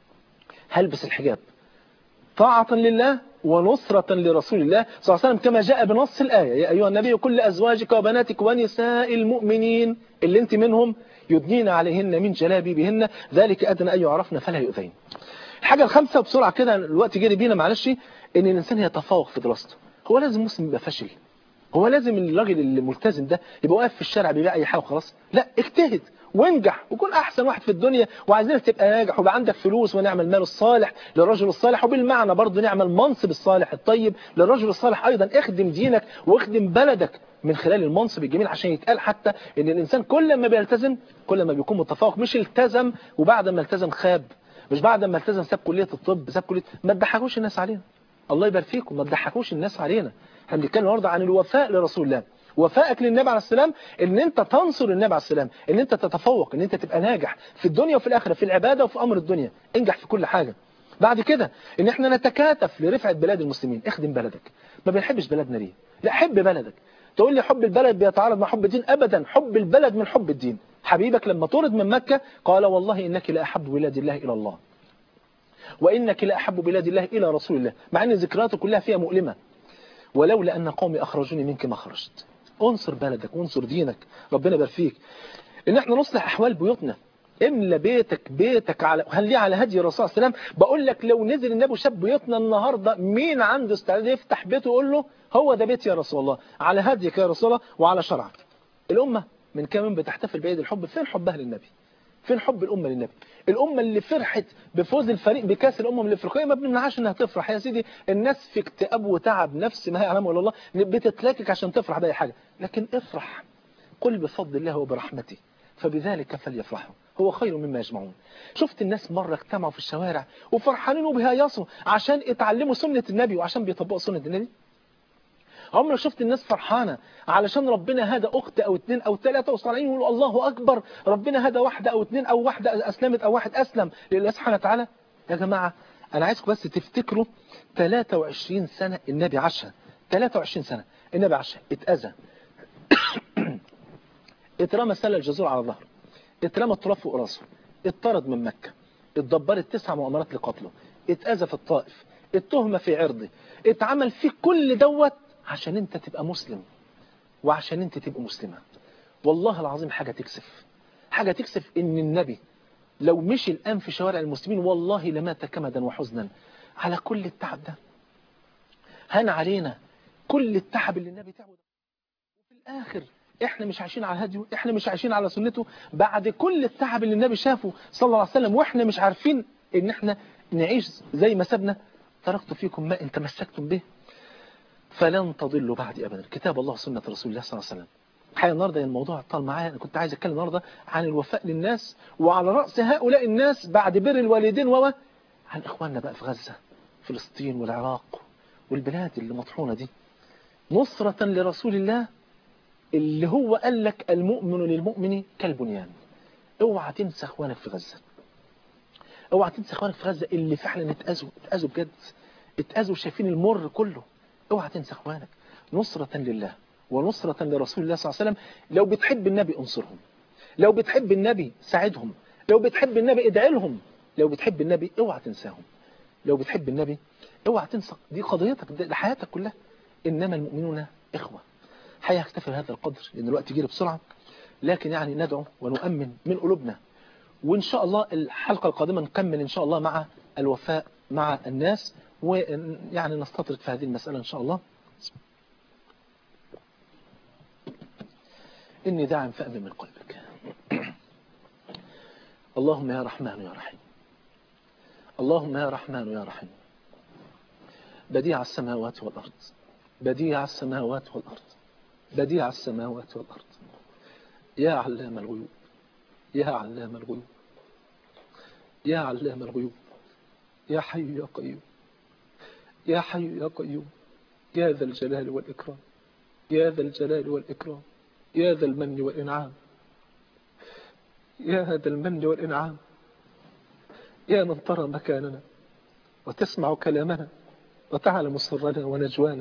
هلبس الحجاب طاعة لله ونصرة لرسول الله صلى الله عليه وسلم كما جاء بنص الآية يا أيها النبي كل أزواجك وبناتك ونساء المؤمنين اللي انت منهم يدنين عليهن من جلابيبهن ذلك أدنى أن يعرفن فلا يؤذين الحاجة الخامسة بسرعة كده الوقت جري بينا معلش إن الإنسان يتفوق في دراسته هو لازم مسلم يبقى فاشل هو لازم الراجل الملتزم ده يبقى واقف في الشارع بيبيع أي حاجة وخلاص لا اجتهد وانجح وكن أحسن واحد في الدنيا وعايزينك تبقى ناجح ويبقى عندك فلوس ونعمل المال الصالح للرجل الصالح وبالمعنى برضه نعمل منصب الصالح الطيب للرجل الصالح أيضا اخدم دينك واخدم بلدك من خلال المنصب الجميل عشان يتقال حتى ان الإنسان كل ما بيلتزم كل ما بيكون متفوق مش التزم وبعد ما التزم خاب مش بعد ما التزم ساب كلية الطب ساب كلية ما تضحكوش الناس علينا الله يبارك فيكم ما تضحكوش الناس علينا احنا بنتكلم النهارده عن الوفاء لرسول الله وفائك للنبي عليه السلام ان انت تنصر النبي عليه السلام ان انت تتفوق ان انت تبقى ناجح في الدنيا وفي الاخره في العباده وفي امر الدنيا انجح في كل حاجه بعد كده ان احنا نتكاتف لرفعه بلاد المسلمين اخدم بلدك ما بنحبش بلدنا ليه لا حب بلدك تقول لي حب البلد بيتعارض مع حب الدين ابدا حب البلد من حب الدين حبيبك لما طرد من مكه قال والله انك لاحب بلاد الله الى الله وانك لاحب بلاد الله الى رسول الله مع ان ذكرياته كلها فيها مؤلمه ولولا ان قومي اخرجوني منك ما خرجت انصر بلدك وانصر دينك ربنا يبارك فيك ان احنا نصلح احوال بيوتنا املى بيتك بيتك على خليه على هدي الرسول صلى الله عليه وسلم بقول لك لو نزل النبي وشاف بيوتنا النهارده مين عنده استعداد يفتح بيته ويقول له هو ده بيتي يا رسول الله على هديك يا رسول الله وعلى شرعك الامه من كام يوم بتحتفل بعيد الحب فين حبها للنبي فين حب الامه للنبي الامه اللي فرحت بفوز الفريق بكاس الامم الافريقيه ما بنمنعهاش انها تفرح يا سيدي الناس في اكتئاب وتعب نفس ما يعلمه الا الله بتتلاكك عشان تفرح باي حاجه لكن افرح قل بفضل الله وبرحمته فبذلك فليفرحوا هو خير مما يجمعون شفت الناس مرة اجتمعوا في الشوارع وفرحانين وبيهيصوا عشان اتعلموا سنة النبي وعشان بيطبقوا سنة النبي عمرك شفت الناس فرحانة علشان ربنا هدى أخت أو اتنين أو تلاتة وصالعين يقولوا الله أكبر ربنا هدى واحدة أو اتنين أو واحدة أسلمت أو واحد أسلم لله سبحانه وتعالى يا جماعة أنا عايزكم بس تفتكروا 23 سنة النبي عاشها 23 سنة النبي عاشها اتأذى اترمى سلة الجزور على ظهره اترمى التراب فوق راسه اتطرد من مكة اتدبرت تسع مؤامرات لقتله اتأذى في الطائف التهمة في عرضه اتعمل فيه كل دوت عشان انت تبقى مسلم وعشان انت تبقى مسلمة والله العظيم حاجة تكسف حاجة تكسف ان النبي لو مشي الآن في شوارع المسلمين والله لمات كمدا وحزنا على كل التعب ده هان علينا كل التعب اللي النبي تعبه وفي الآخر احنا مش عايشين على هديه احنا مش عايشين على سنته بعد كل التعب اللي النبي شافه صلى الله عليه وسلم واحنا مش عارفين ان احنا نعيش زي ما سابنا تركت فيكم ما ان تمسكتم به فلن تضلوا بعدي ابدا كتاب الله سنة رسول الله صلى الله عليه وسلم الحقيقه النهارده الموضوع طال معايا انا كنت عايز اتكلم النهارده عن الوفاء للناس وعلى راس هؤلاء الناس بعد بر الوالدين و عن اخواننا بقى في غزه فلسطين والعراق والبلاد اللي مطحونه دي نصرة لرسول الله اللي هو قال لك المؤمن للمؤمن كالبنيان اوعى تنسى اخوانك في غزة اوعى تنسى اخوانك في غزة اللي فعلا اتأذوا اتأذوا بجد اتأذوا شايفين المر كله اوعى تنسى اخوانك نصرة لله ونصرة لرسول الله صلى الله عليه وسلم لو بتحب النبي انصرهم لو بتحب النبي ساعدهم لو بتحب النبي ادعي لهم لو بتحب النبي اوعى تنساهم لو بتحب النبي اوعى تنسى دي قضيتك دي حياتك كلها انما المؤمنون اخوه حقيقة اكتفي بهذا القدر لان الوقت يجري بسرعه لكن يعني ندعو ونؤمن من قلوبنا وان شاء الله الحلقه القادمه نكمل ان شاء الله مع الوفاء مع الناس ويعني نستطرد في هذه المساله ان شاء الله إني داعم فأمن من قلبك اللهم يا رحمن يا رحيم اللهم يا رحمن يا رحيم بديع السماوات والأرض بديع السماوات والأرض بديع السماوات والأرض يا علام الغيوب يا علام الغيوب يا علام الغيوب يا حي يا قيوم يا حي يا قيوم يا ذا الجلال والإكرام يا ذا الجلال والإكرام يا ذا المن والإنعام يا ذا المن والإنعام يا من ترى مكاننا وتسمع كلامنا وتعلم سرنا ونجوانا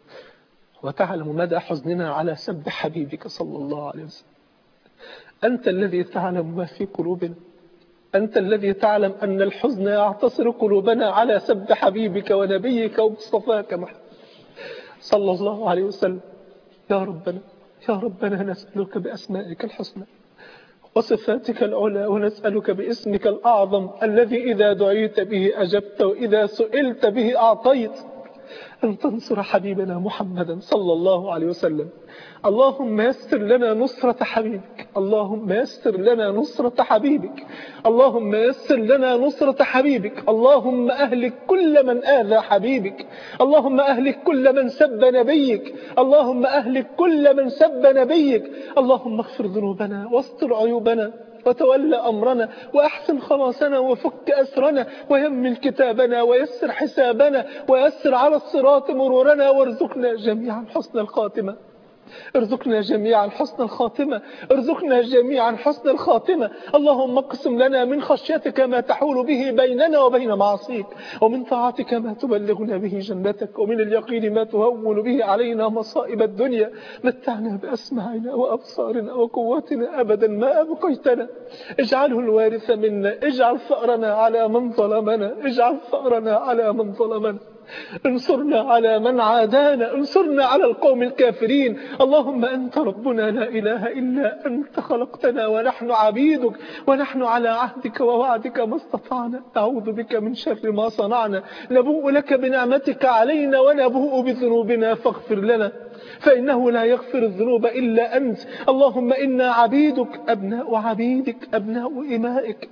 وتعلم مدى حزننا على سب حبيبك صلى الله عليه وسلم أنت الذي تعلم ما في قلوبنا أنت الذي تعلم أن الحزن يعتصر قلوبنا على سب حبيبك ونبيك ومصطفاك محمد صلى الله عليه وسلم يا ربنا يا ربنا نسألك بأسمائك الحسنى وصفاتك العلى ونسألك باسمك الأعظم الذي إذا دعيت به أجبت وإذا سئلت به أعطيت أن تنصر حبيبنا محمدا صلى الله عليه وسلم اللهم يسر لنا نصرة حبيبك اللهم يسر لنا نصرة حبيبك اللهم يسر لنا نصرة حبيبك اللهم أهلك كل من آذى حبيبك اللهم أهلك كل من سب نبيك اللهم أهلك كل من سب نبيك اللهم اغفر ذنوبنا واستر عيوبنا وتولى أمرنا وأحسن خلاصنا وفك أسرنا ويمن كتابنا ويسر حسابنا ويسر على الصراط مرورنا وارزقنا جميعا حسن الخاتمة ارزقنا جميعا حسن الخاتمة ارزقنا جميعا حسن الخاتمة اللهم اقسم لنا من خشيتك ما تحول به بيننا وبين معصيك ومن طاعتك ما تبلغنا به جنتك ومن اليقين ما تهون به علينا مصائب الدنيا متعنا بأسماعنا وأبصارنا وقواتنا أبدا ما أبقيتنا اجعله الوارث منا اجعل ثأرنا على من ظلمنا اجعل ثأرنا على من ظلمنا انصرنا على من عادانا انصرنا على القوم الكافرين اللهم أنت ربنا لا إله إلا أنت خلقتنا ونحن عبيدك ونحن على عهدك ووعدك ما استطعنا نعوذ بك من شر ما صنعنا نبوء لك بنعمتك علينا ونبوء بذنوبنا فاغفر لنا فإنه لا يغفر الذنوب إلا أنت اللهم إنا عبيدك أبناء عبيدك أبناء إمائك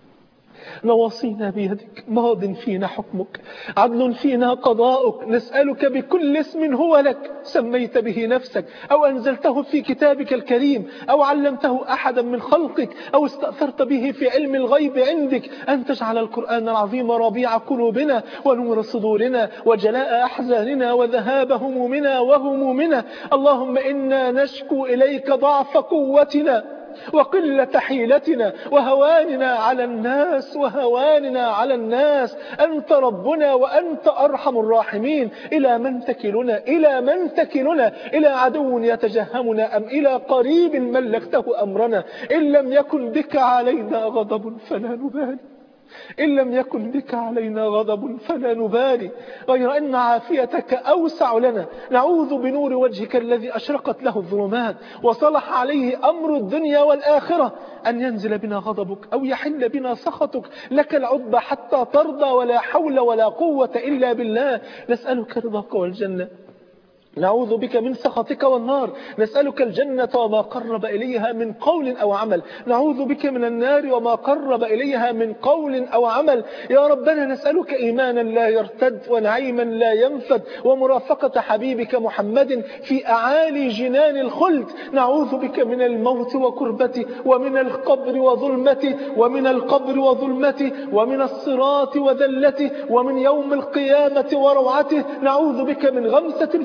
نواصينا بيدك ماض فينا حكمك عدل فينا قضاؤك نسألك بكل اسم هو لك سميت به نفسك أو أنزلته في كتابك الكريم أو علمته أحدا من خلقك أو استأثرت به في علم الغيب عندك أن تجعل القرآن العظيم ربيع قلوبنا ونور صدورنا وجلاء أحزاننا وذهاب همومنا وهمومنا اللهم إنا نشكو إليك ضعف قوتنا وقلة حيلتنا وهواننا على الناس وهواننا على الناس أنت ربنا وأنت أرحم الراحمين إلى من تكلنا إلى من تكلنا إلى عدو يتجهمنا أم إلى قريب ملكته أمرنا إن لم يكن بك علينا غضب فلا نبالي إن لم يكن بك علينا غضب فلا نبالي غير أن عافيتك أوسع لنا نعوذ بنور وجهك الذي أشرقت له الظلمات وصلح عليه أمر الدنيا والآخرة أن ينزل بنا غضبك أو يحل بنا سخطك لك العتبى حتى ترضى ولا حول ولا قوة إلا بالله نسألك رضاك والجنة نعوذ بك من سخطك والنار نسألك الجنة وما قرب إليها من قول أو عمل نعوذ بك من النار وما قرب إليها من قول أو عمل يا ربنا نسألك إيمانا لا يرتد ونعيما لا ينفد ومرافقة حبيبك محمد في أعالي جنان الخلد نعوذ بك من الموت وكربته ومن القبر وظلمته ومن القبر وظلمته ومن الصراط وذلته ومن يوم القيامة وروعته نعوذ بك من غمسة في النار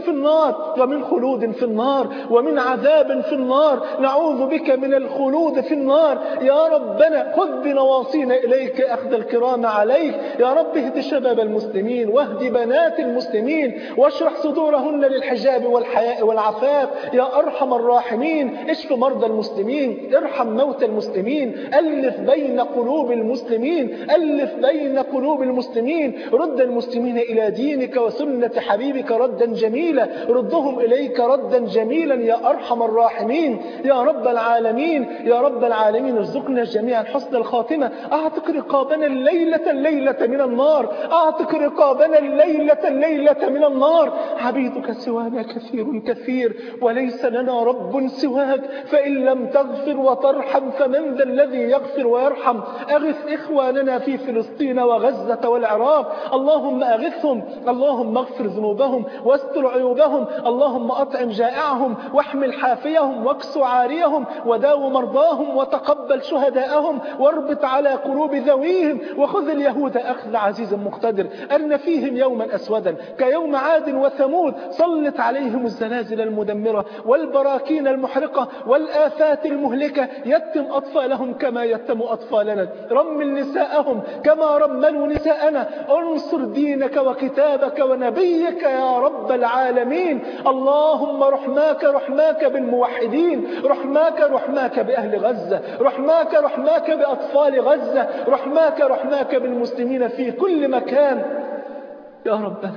موت ومن خلود في النار ومن عذاب في النار نعوذ بك من الخلود في النار يا ربنا خذ بنواصينا إليك أخذ الكرام عليك يا رب اهد شباب المسلمين واهد بنات المسلمين واشرح صدورهن للحجاب والحياء والعفاف يا أرحم الراحمين اشف مرضى المسلمين ارحم موتى المسلمين ألف بين قلوب المسلمين ألف بين قلوب المسلمين رد المسلمين إلى دينك وسنة حبيبك ردا جميلا ردهم إليك ردا جميلا يا أرحم الراحمين يا رب العالمين يا رب العالمين ارزقنا جميعا حسن الخاتمة أعتق رقابنا الليلة الليلة من النار أعتق رقابنا الليلة الليلة من النار عبيدك سوانا كثير كثير وليس لنا رب سواك فإن لم تغفر وترحم فمن ذا الذي يغفر ويرحم أغث إخواننا في فلسطين وغزة والعراق اللهم أغثهم اللهم اغفر ذنوبهم واستر عيوبهم اللهم أطعم جائعهم واحمل حافيهم واكس عاريهم وداو مرضاهم وتقبل شهداءهم واربط على قلوب ذويهم وخذ اليهود أخذ عزيز مقتدر أرن فيهم يوما أسودا كيوم عاد وثمود سلط عليهم الزلازل المدمرة والبراكين المحرقة والآفات المهلكة يتم أطفالهم كما يتم أطفالنا رمل نساءهم كما رملوا نساءنا انصر دينك وكتابك ونبيك يا رب العالمين اللهم رحماك رحماك بالموحدين رحماك رحماك بأهل غزة رحماك رحماك بأطفال غزة رحماك رحماك بالمسلمين في كل مكان يا ربنا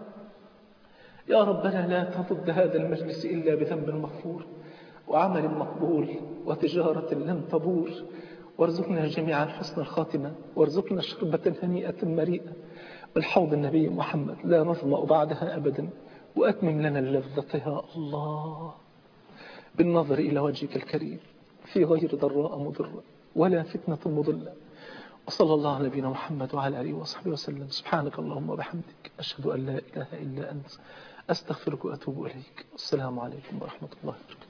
يا ربنا لا تضد هذا المجلس إلا بذنب مغفور وعمل مقبول وتجارة لن تبور وارزقنا جميعا حسن الخاتمة وارزقنا شربة هنيئة مريئة والحوض النبي محمد لا نظمأ بعدها أبدا وأتمم لنا اللذة يا الله بالنظر إلى وجهك الكريم في غير ضراء مضرة ولا فتنة مضلة وصلى الله على نبينا محمد وعلى آله وصحبه وسلم سبحانك اللهم وبحمدك أشهد أن لا إله إلا أنت أستغفرك وأتوب إليك السلام عليكم ورحمة الله وبركاته